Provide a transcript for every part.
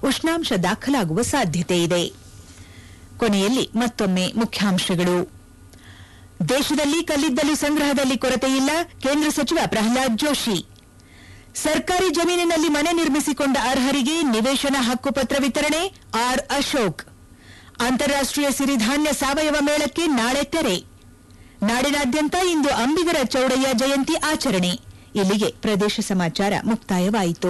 ಉಷ್ಣಾಂಶ ದಾಖಲಾಗುವ ಸಾಧ್ಯತೆ ಇದೆ ಕೊನೆಯಲ್ಲಿ ಮತ್ತೊಮ್ಮೆ ಮುಖ್ಯಾಂಶಗಳು ದೇಶದಲ್ಲಿ ಕಲ್ಲಿದ್ದಲು ಸಂಗ್ರಹದಲ್ಲಿ ಕೊರತೆಯಿಲ್ಲ ಕೇಂದ್ರ ಸಚಿವ ಪ್ರಹ್ಲಾದ್ ಜೋಶಿ ಸರ್ಕಾರಿ ಜಮೀನಿನಲ್ಲಿ ಮನೆ ನಿರ್ಮಿಸಿಕೊಂಡ ಅರ್ಹರಿಗೆ ನಿವೇಶನ ಹಕ್ಕುಪತ್ರ ವಿತರಣೆ ಆರ್ ಅಶೋಕ್ ಅಂತಾರಾಷ್ಟೀಯ ಸಿರಿಧಾನ್ಯ ಸಾವಯವ ಮೇಳಕ್ಕೆ ನಾಳೆ ತೆರೆ ನಾಡಿನಾದ್ಯಂತ ಇಂದು ಅಂಬಿಗರ ಚೌಡಯ್ಯ ಜಯಂತಿ ಆಚರಣೆ ಇಲ್ಲಿಗೆ ಪ್ರದೇಶ ಸಮಾಚಾರ ಮುಕ್ತಾಯವಾಯಿತು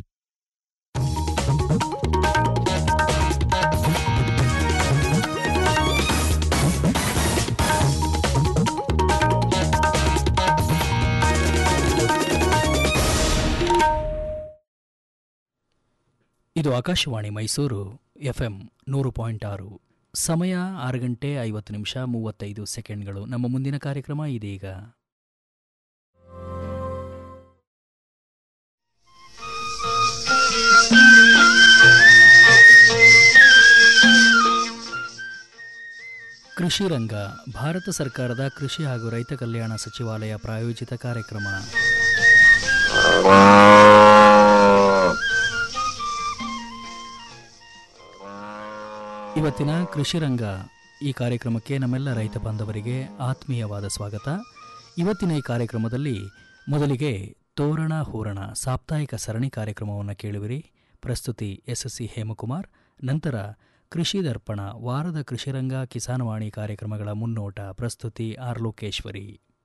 ಇದು ಆಕಾಶವಾಣಿ ಮೈಸೂರು ಎಫ್ಎಂ ನೂರು ಪಾಯಿಂಟ್ ಆರು ಸಮಯ ಆರು ಗಂಟೆ ಐವತ್ತು ನಿಮಿಷ ಮೂವತ್ತೈದು ಸೆಕೆಂಡ್ಗಳು ನಮ್ಮ ಮುಂದಿನ ಕಾರ್ಯಕ್ರಮ ಇದೀಗ ಕೃಷಿ ರಂಗ ಭಾರತ ಸರ್ಕಾರದ ಕೃಷಿ ಹಾಗೂ ರೈತ ಕಲ್ಯಾಣ ಸಚಿವಾಲಯ ಪ್ರಾಯೋಜಿತ ಕಾರ್ಯಕ್ರಮ ಇವತ್ತಿನ ಕೃಷಿ ರಂಗ ಈ ಕಾರ್ಯಕ್ರಮಕ್ಕೆ ನಮ್ಮೆಲ್ಲ ರೈತ ಬಾಂಧವರಿಗೆ ಆತ್ಮೀಯವಾದ ಸ್ವಾಗತ ಇವತ್ತಿನ ಈ ಕಾರ್ಯಕ್ರಮದಲ್ಲಿ ಮೊದಲಿಗೆ ತೋರಣ ಹೂರಣ ಸಾಪ್ತಾಹಿಕ ಸರಣಿ ಕಾರ್ಯಕ್ರಮವನ್ನು ಕೇಳುವಿರಿ ಪ್ರಸ್ತುತಿ ಎಸ್ಎಸ್ಸಿ ಹೇಮಕುಮಾರ್ ನಂತರ ಕೃಷಿ ದರ್ಪಣ ವಾರದ ಕೃಷಿರಂಗ ಕಿಸಾನವಾಣಿ ಕಾರ್ಯಕ್ರಮಗಳ ಮುನ್ನೋಟ ಪ್ರಸ್ತುತಿ ಆರ್ ಲೋಕೇಶ್ವರಿ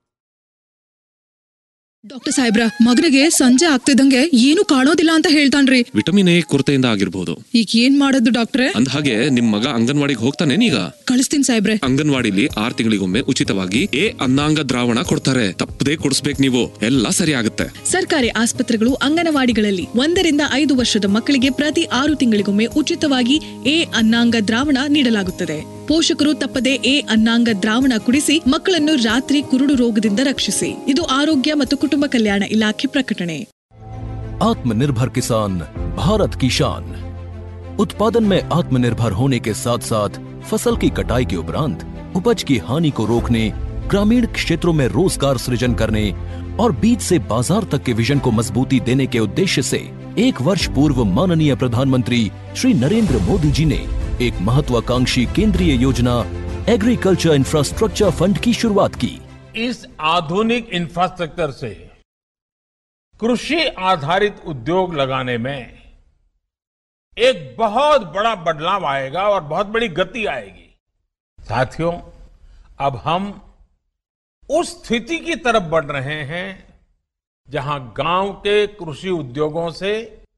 ಡಾಕ್ಟರ್ ಸಾಹೇಬ್ರ ಮಗನಿಗೆ ಸಂಜೆ ಆಗ್ತಿದ್ದಂಗೆ ಏನು ಕಾಣೋದಿಲ್ಲ ಅಂತ ಹೇಳ್ತಾನ್ರಿ ವಿಟಮಿನ್ ಎ ಕೊರತೆಯಿಂದ ಆಗಿರ್ಬೋದು ಈಗ ಏನ್ ಮಾಡೋದು ಡಾಕ್ಟ್ರೆ ಅಂದ ಹಾಗೆ ನಿಮ್ ಮಗ ಅಂಗನವಾಡಿಗೆ ಹೋಗ್ತಾನೆ ಈಗ ಕಳಿಸ್ತೀನಿ ಸಾಹೇಬ್ರೆ ಅಂಗನವಾಡಿಲಿ ಆರ್ ತಿಂಗಳಿಗೊಮ್ಮೆ ಉಚಿತವಾಗಿ ಎ ಅನ್ನಾಂಗ ದ್ರಾವಣ ಕೊಡ್ತಾರೆ ತಪ್ಪದೇ ಕೊಡಿಸ್ಬೇಕು ನೀವು ಎಲ್ಲ ಸರಿ ಆಗುತ್ತೆ ಸರ್ಕಾರಿ ಆಸ್ಪತ್ರೆಗಳು ಅಂಗನವಾಡಿಗಳಲ್ಲಿ ಒಂದರಿಂದ ಐದು ವರ್ಷದ ಮಕ್ಕಳಿಗೆ ಪ್ರತಿ ಆರು ತಿಂಗಳಿಗೊಮ್ಮೆ ಉಚಿತವಾಗಿ ಎ ಅನ್ನಾಂಗ ದ್ರಾವಣ ನೀಡಲಾಗುತ್ತದೆ ಪೋಷಕರು ತಪ್ಪದೆ ಎ ಅನ್ನಾಂಗ ದ್ರಾವಣ ಕುಡಿಸಿ ಮಕ್ಕಳನ್ನು ರಾತ್ರಿ ಕುರುಡು ರೋಗದಿಂದ ರಕ್ಷಿಸಿ ಇದು ಆರೋಗ್ಯ ಮತ್ತು ಕುಟುಂಬ ಕಲ್ಯಾಣ ಇಲಾಖೆ ಪ್ರಕಟಣೆ आत्मनिर्भर किसान भारत की शान उत्पादन में आत्मनिर्भर होने के साथ साथ फसल की कटाई के उपरांत उपज की हानि को रोकने ग्रामीण क्षेत्रों में रोजगार सृजन करने और बीज से बाजार तक के विजन को मजबूती देने के उद्देश्य से एक वर्ष पूर्व माननीय प्रधानमंत्री श्री नरेंद्र मोदी जी ने एक महत्वाकांक्षी केंद्रीय योजना एग्रीकल्चर इंफ्रास्ट्रक्चर फंड की शुरुआत की इस आधुनिक इंफ्रास्ट्रक्चर से कृषि आधारित उद्योग लगाने में एक बहुत बड़ा बदलाव आएगा और बहुत बड़ी गति आएगी साथियों अब हम उस स्थिति की तरफ बढ़ रहे हैं जहां गांव के कृषि उद्योगों से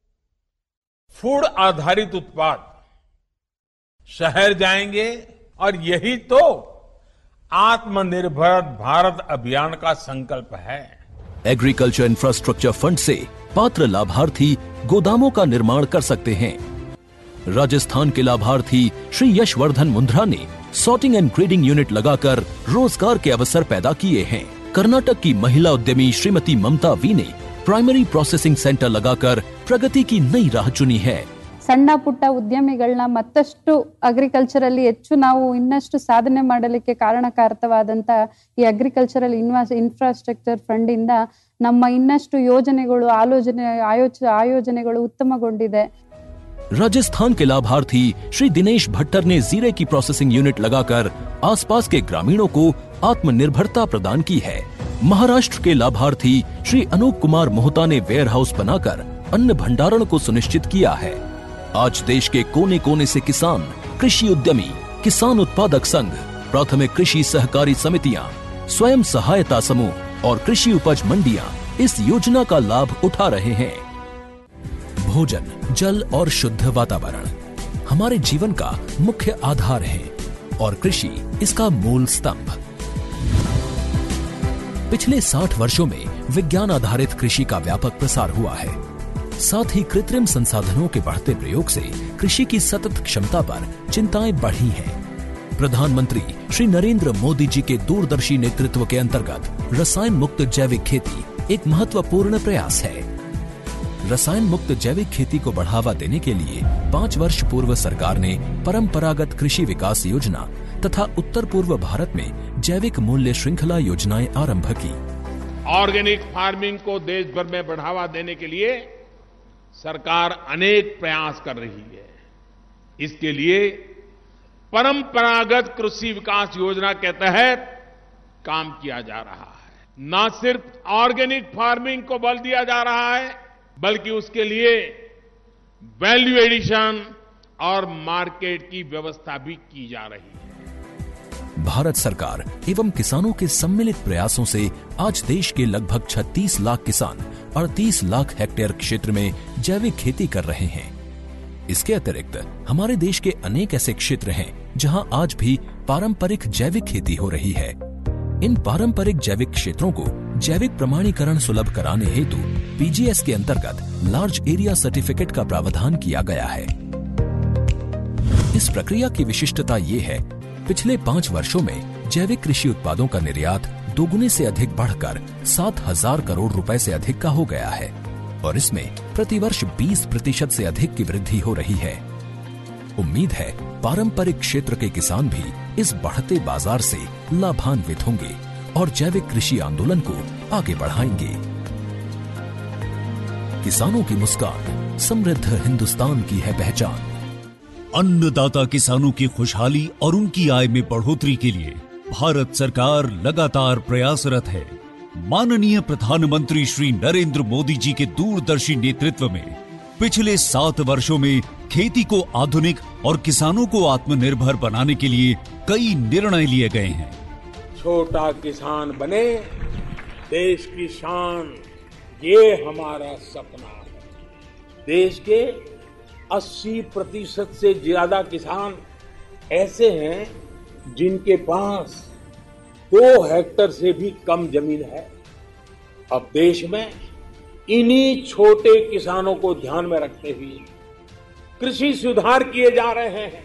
फूड आधारित उत्पाद शहर जाएंगे और यही तो आत्मनिर्भर भारत अभियान का संकल्प है एग्रीकल्चर इंफ्रास्ट्रक्चर फंड से पात्र लाभार्थी गोदामों का निर्माण कर सकते हैं राजस्थान के लाभार्थी श्री यशवर्धन मुंद्रा ने सॉर्टिंग एंड ग्रेडिंग यूनिट लगाकर रोजगार के अवसर पैदा किए हैं कर्नाटक की महिला उद्यमी श्रीमती ममता वी ने प्राइमरी प्रोसेसिंग सेंटर लगाकर प्रगति की नई राह चुनी है ಸಣ್ಣ ಪುಟ್ಟ ಉದ್ಯಮಿಗಳನ್ನ ಮತ್ತಷ್ಟು ಅಗ್ರಿಕಲ್ಚರಲ್ಲಿ ಹೆಚ್ಚು ನಾವು ಇನ್ನಷ್ಟು ಸಾಧನೆ ಮಾಡಲಿಕ್ಕೆ ಕಾರಣಕಾರಕವಾದಂತ ಈ ಅಗ್ರಿಕಲ್ಚರಲ್ ಇನ್ವಾಸ್ ಇನ್ಫ್ರಾಸ್ಟ್ರಕ್ಚರ್ ಫಂಡ್ ಇಂದ ನಮ್ಮ ಇನ್ನಷ್ಟು ಯೋಜನೆಗಳು ಆಲೋಚನೆ ಆಯೋಚ ಆಯೋಜನೆಗಳು ಉತ್ತಮಗೊಂಡಿದೆ राजस्थान के लाभार्थी श्री दिनेश भट्टर ने जीरे की प्रोसेसिंग यूनिट लगाकर आसपास के ग्रामीणों को आत्मनिर्भरता प्रदान की है महाराष्ट्र के लाभार्थी श्री अनूप कुमार मोहता ने वेयर हाउस बनाकर अन्न भंडारण को सुनिश्चित किया है आज देश के कोने कोने से किसान कृषि उद्यमी किसान उत्पादक संघ प्राथमिक कृषि सहकारी समितियां स्वयं सहायता समूह और कृषि उपज मंडियां इस योजना का लाभ उठा रहे हैं भोजन जल और शुद्ध वातावरण हमारे जीवन का मुख्य आधार है और कृषि इसका मूल स्तंभ पिछले 60 वर्षों में विज्ञान आधारित कृषि का व्यापक प्रसार हुआ है साथ ही कृत्रिम संसाधनों के बढ़ते प्रयोग से कृषि की सतत क्षमता पर चिंताएं बढ़ी हैं। प्रधानमंत्री श्री नरेंद्र मोदी जी के दूरदर्शी नेतृत्व के अंतर्गत रसायन मुक्त जैविक खेती एक महत्वपूर्ण प्रयास है रसायन मुक्त जैविक खेती को बढ़ावा देने के लिए पाँच वर्ष पूर्व सरकार ने परंपरागत कृषि विकास योजना तथा उत्तर पूर्व भारत में जैविक मूल्य श्रृंखला योजनाएं आरंभ की ऑर्गेनिक फार्मिंग को देश भर में बढ़ावा देने के लिए सरकार अनेक प्रयास कर रही है इसके लिए परंपरागत कृषि विकास योजना के तहत काम किया जा रहा है न सिर्फ ऑर्गेनिक फार्मिंग को बल दिया जा रहा है बल्कि उसके लिए वैल्यू एडिशन और मार्केट की व्यवस्था भी की जा रही है भारत सरकार एवं किसानों के सम्मिलित प्रयासों से आज देश के लगभग 36 लाख किसान 38 लाख हेक्टेयर क्षेत्र में जैविक खेती कर रहे हैं इसके अतिरिक्त हमारे देश के अनेक ऐसे क्षेत्र हैं जहां आज भी पारंपरिक जैविक खेती हो रही है इन पारंपरिक जैविक क्षेत्रों को जैविक प्रमाणीकरण सुलभ कराने हेतु पीजीएस के अंतर्गत लार्ज एरिया सर्टिफिकेट का प्रावधान किया गया है इस प्रक्रिया की विशिष्टता ये है पिछले पाँच वर्षों में जैविक कृषि उत्पादों का निर्यात दोगुने से अधिक बढ़कर सात हजार करोड़ रुपए से अधिक का हो गया है और इसमें प्रतिवर्ष 20 प्रतिशत से अधिक की वृद्धि हो रही है उम्मीद है पारंपरिक क्षेत्र के किसान भी इस बढ़ते बाजार से लाभान्वित होंगे और जैविक कृषि आंदोलन को आगे बढ़ाएंगे किसानों की मुस्कान समृद्ध हिंदुस्तान की है पहचान अन्नदाता किसानों की खुशहाली और उनकी आय में बढ़ोतरी के लिए भारत सरकार लगातार प्रयासरत है माननीय प्रधानमंत्री श्री नरेंद्र मोदी जी के दूरदर्शी नेतृत्व में पिछले सात वर्षों में खेती को आधुनिक और किसानों को आत्मनिर्भर बनाने के लिए कई निर्णय लिए गए हैं छोटा किसान बने देश की शान ये हमारा सपना है देश के 80 प्रतिशत से ज्यादा किसान ऐसे हैं जिनके पास दो हेक्टर से भी कम जमीन है अब देश में इन्हीं छोटे किसानों को ध्यान में रखते हुए कृषि सुधार किए जा रहे हैं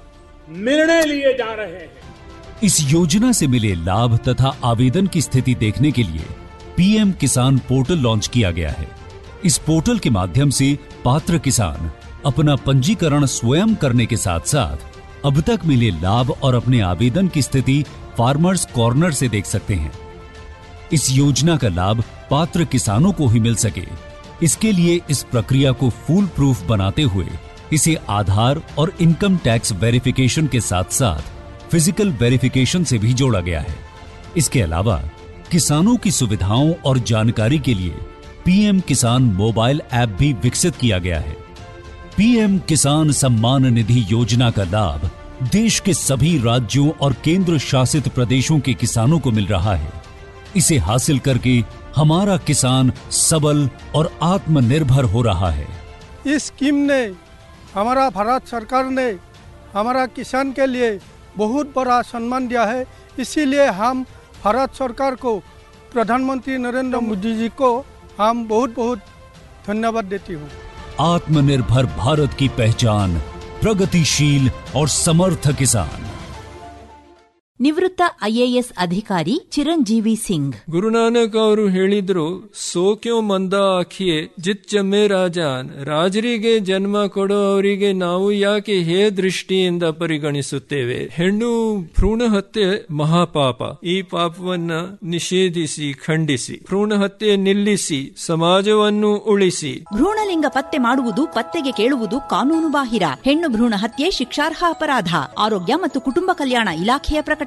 निर्णय लिए जा रहे हैं इस योजना से मिले लाभ तथा आवेदन की स्थिति देखने के लिए पीएम किसान पोर्टल लॉन्च किया गया है इस पोर्टल के माध्यम से पात्र किसान अपना पंजीकरण स्वयं करने के साथ साथ अब तक मिले लाभ और अपने आवेदन की स्थिति फार्मर्स कॉर्नर से देख सकते हैं इस योजना का लाभ पात्र किसानों को ही मिल सके इसके लिए इस प्रक्रिया को फूल प्रूफ बनाते हुए इसे आधार और इनकम टैक्स वेरिफिकेशन के साथ साथ फिजिकल वेरिफिकेशन से भी जोड़ा गया है इसके अलावा किसानों की सुविधाओं और जानकारी के लिए पीएम किसान मोबाइल ऐप भी विकसित किया गया है पीएम किसान सम्मान निधि योजना का लाभ देश के सभी राज्यों और केंद्र शासित प्रदेशों के किसानों को मिल रहा है इसे हासिल करके हमारा किसान सबल और आत्मनिर्भर हो रहा है इस स्कीम ने हमारा भारत सरकार ने हमारा किसान के लिए बहुत बड़ा सम्मान दिया है इसीलिए हम भारत सरकार को प्रधानमंत्री नरेंद्र मोदी जी को हम बहुत बहुत धन्यवाद देती हूँ आत्मनिर्भर भारत की पहचान प्रगतिशील और समर्थ किसान ನಿವೃತ್ತ ಐಎಎಸ್ ಅಧಿಕಾರಿ ಚಿರಂಜೀವಿ ಸಿಂಗ್ ಗುರುನಾನಕ್ ಅವರು ಹೇಳಿದ್ರು ಸೋಕ್ಯೋ ಮಂದ ಆಖಿಯೇ ಜಿತ್ ಜಮ್ಮೆ ರಾಜಾನ್ ರಾಜರಿಗೆ ಜನ್ಮ ಕೊಡೋ ಅವರಿಗೆ ನಾವು ಯಾಕೆ ಹೇ ದೃಷ್ಟಿಯಿಂದ ಪರಿಗಣಿಸುತ್ತೇವೆ ಹೆಣ್ಣು ಭ್ರೂಣ ಹತ್ಯೆ ಮಹಾಪಾಪ ಈ ಪಾಪವನ್ನ ನಿಷೇಧಿಸಿ ಖಂಡಿಸಿ ಭ್ರೂಣ ಹತ್ಯೆ ನಿಲ್ಲಿಸಿ ಸಮಾಜವನ್ನು ಉಳಿಸಿ ಭ್ರೂಣಲಿಂಗ ಪತ್ತೆ ಮಾಡುವುದು ಪತ್ತೆಗೆ ಕೇಳುವುದು ಕಾನೂನು ಬಾಹಿರ ಹೆಣ್ಣು ಭ್ರೂಣ ಹತ್ಯೆ ಶಿಕ್ಷಾರ್ಹ ಅಪರಾಧ ಆರೋಗ್ಯ ಮತ್ತು ಕುಟುಂಬ ಕಲ್ಯಾಣ ಇಲಾಖೆಯ ಪ್ರಕಟಣೆ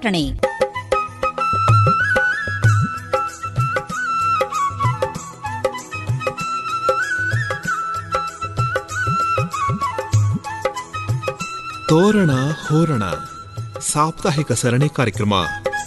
ತೋರಣ ಹೋರಣ ಸಾಪ್ತಾಹಿಕ ಸರಣಿ ಕಾರ್ಯಕ್ರಮ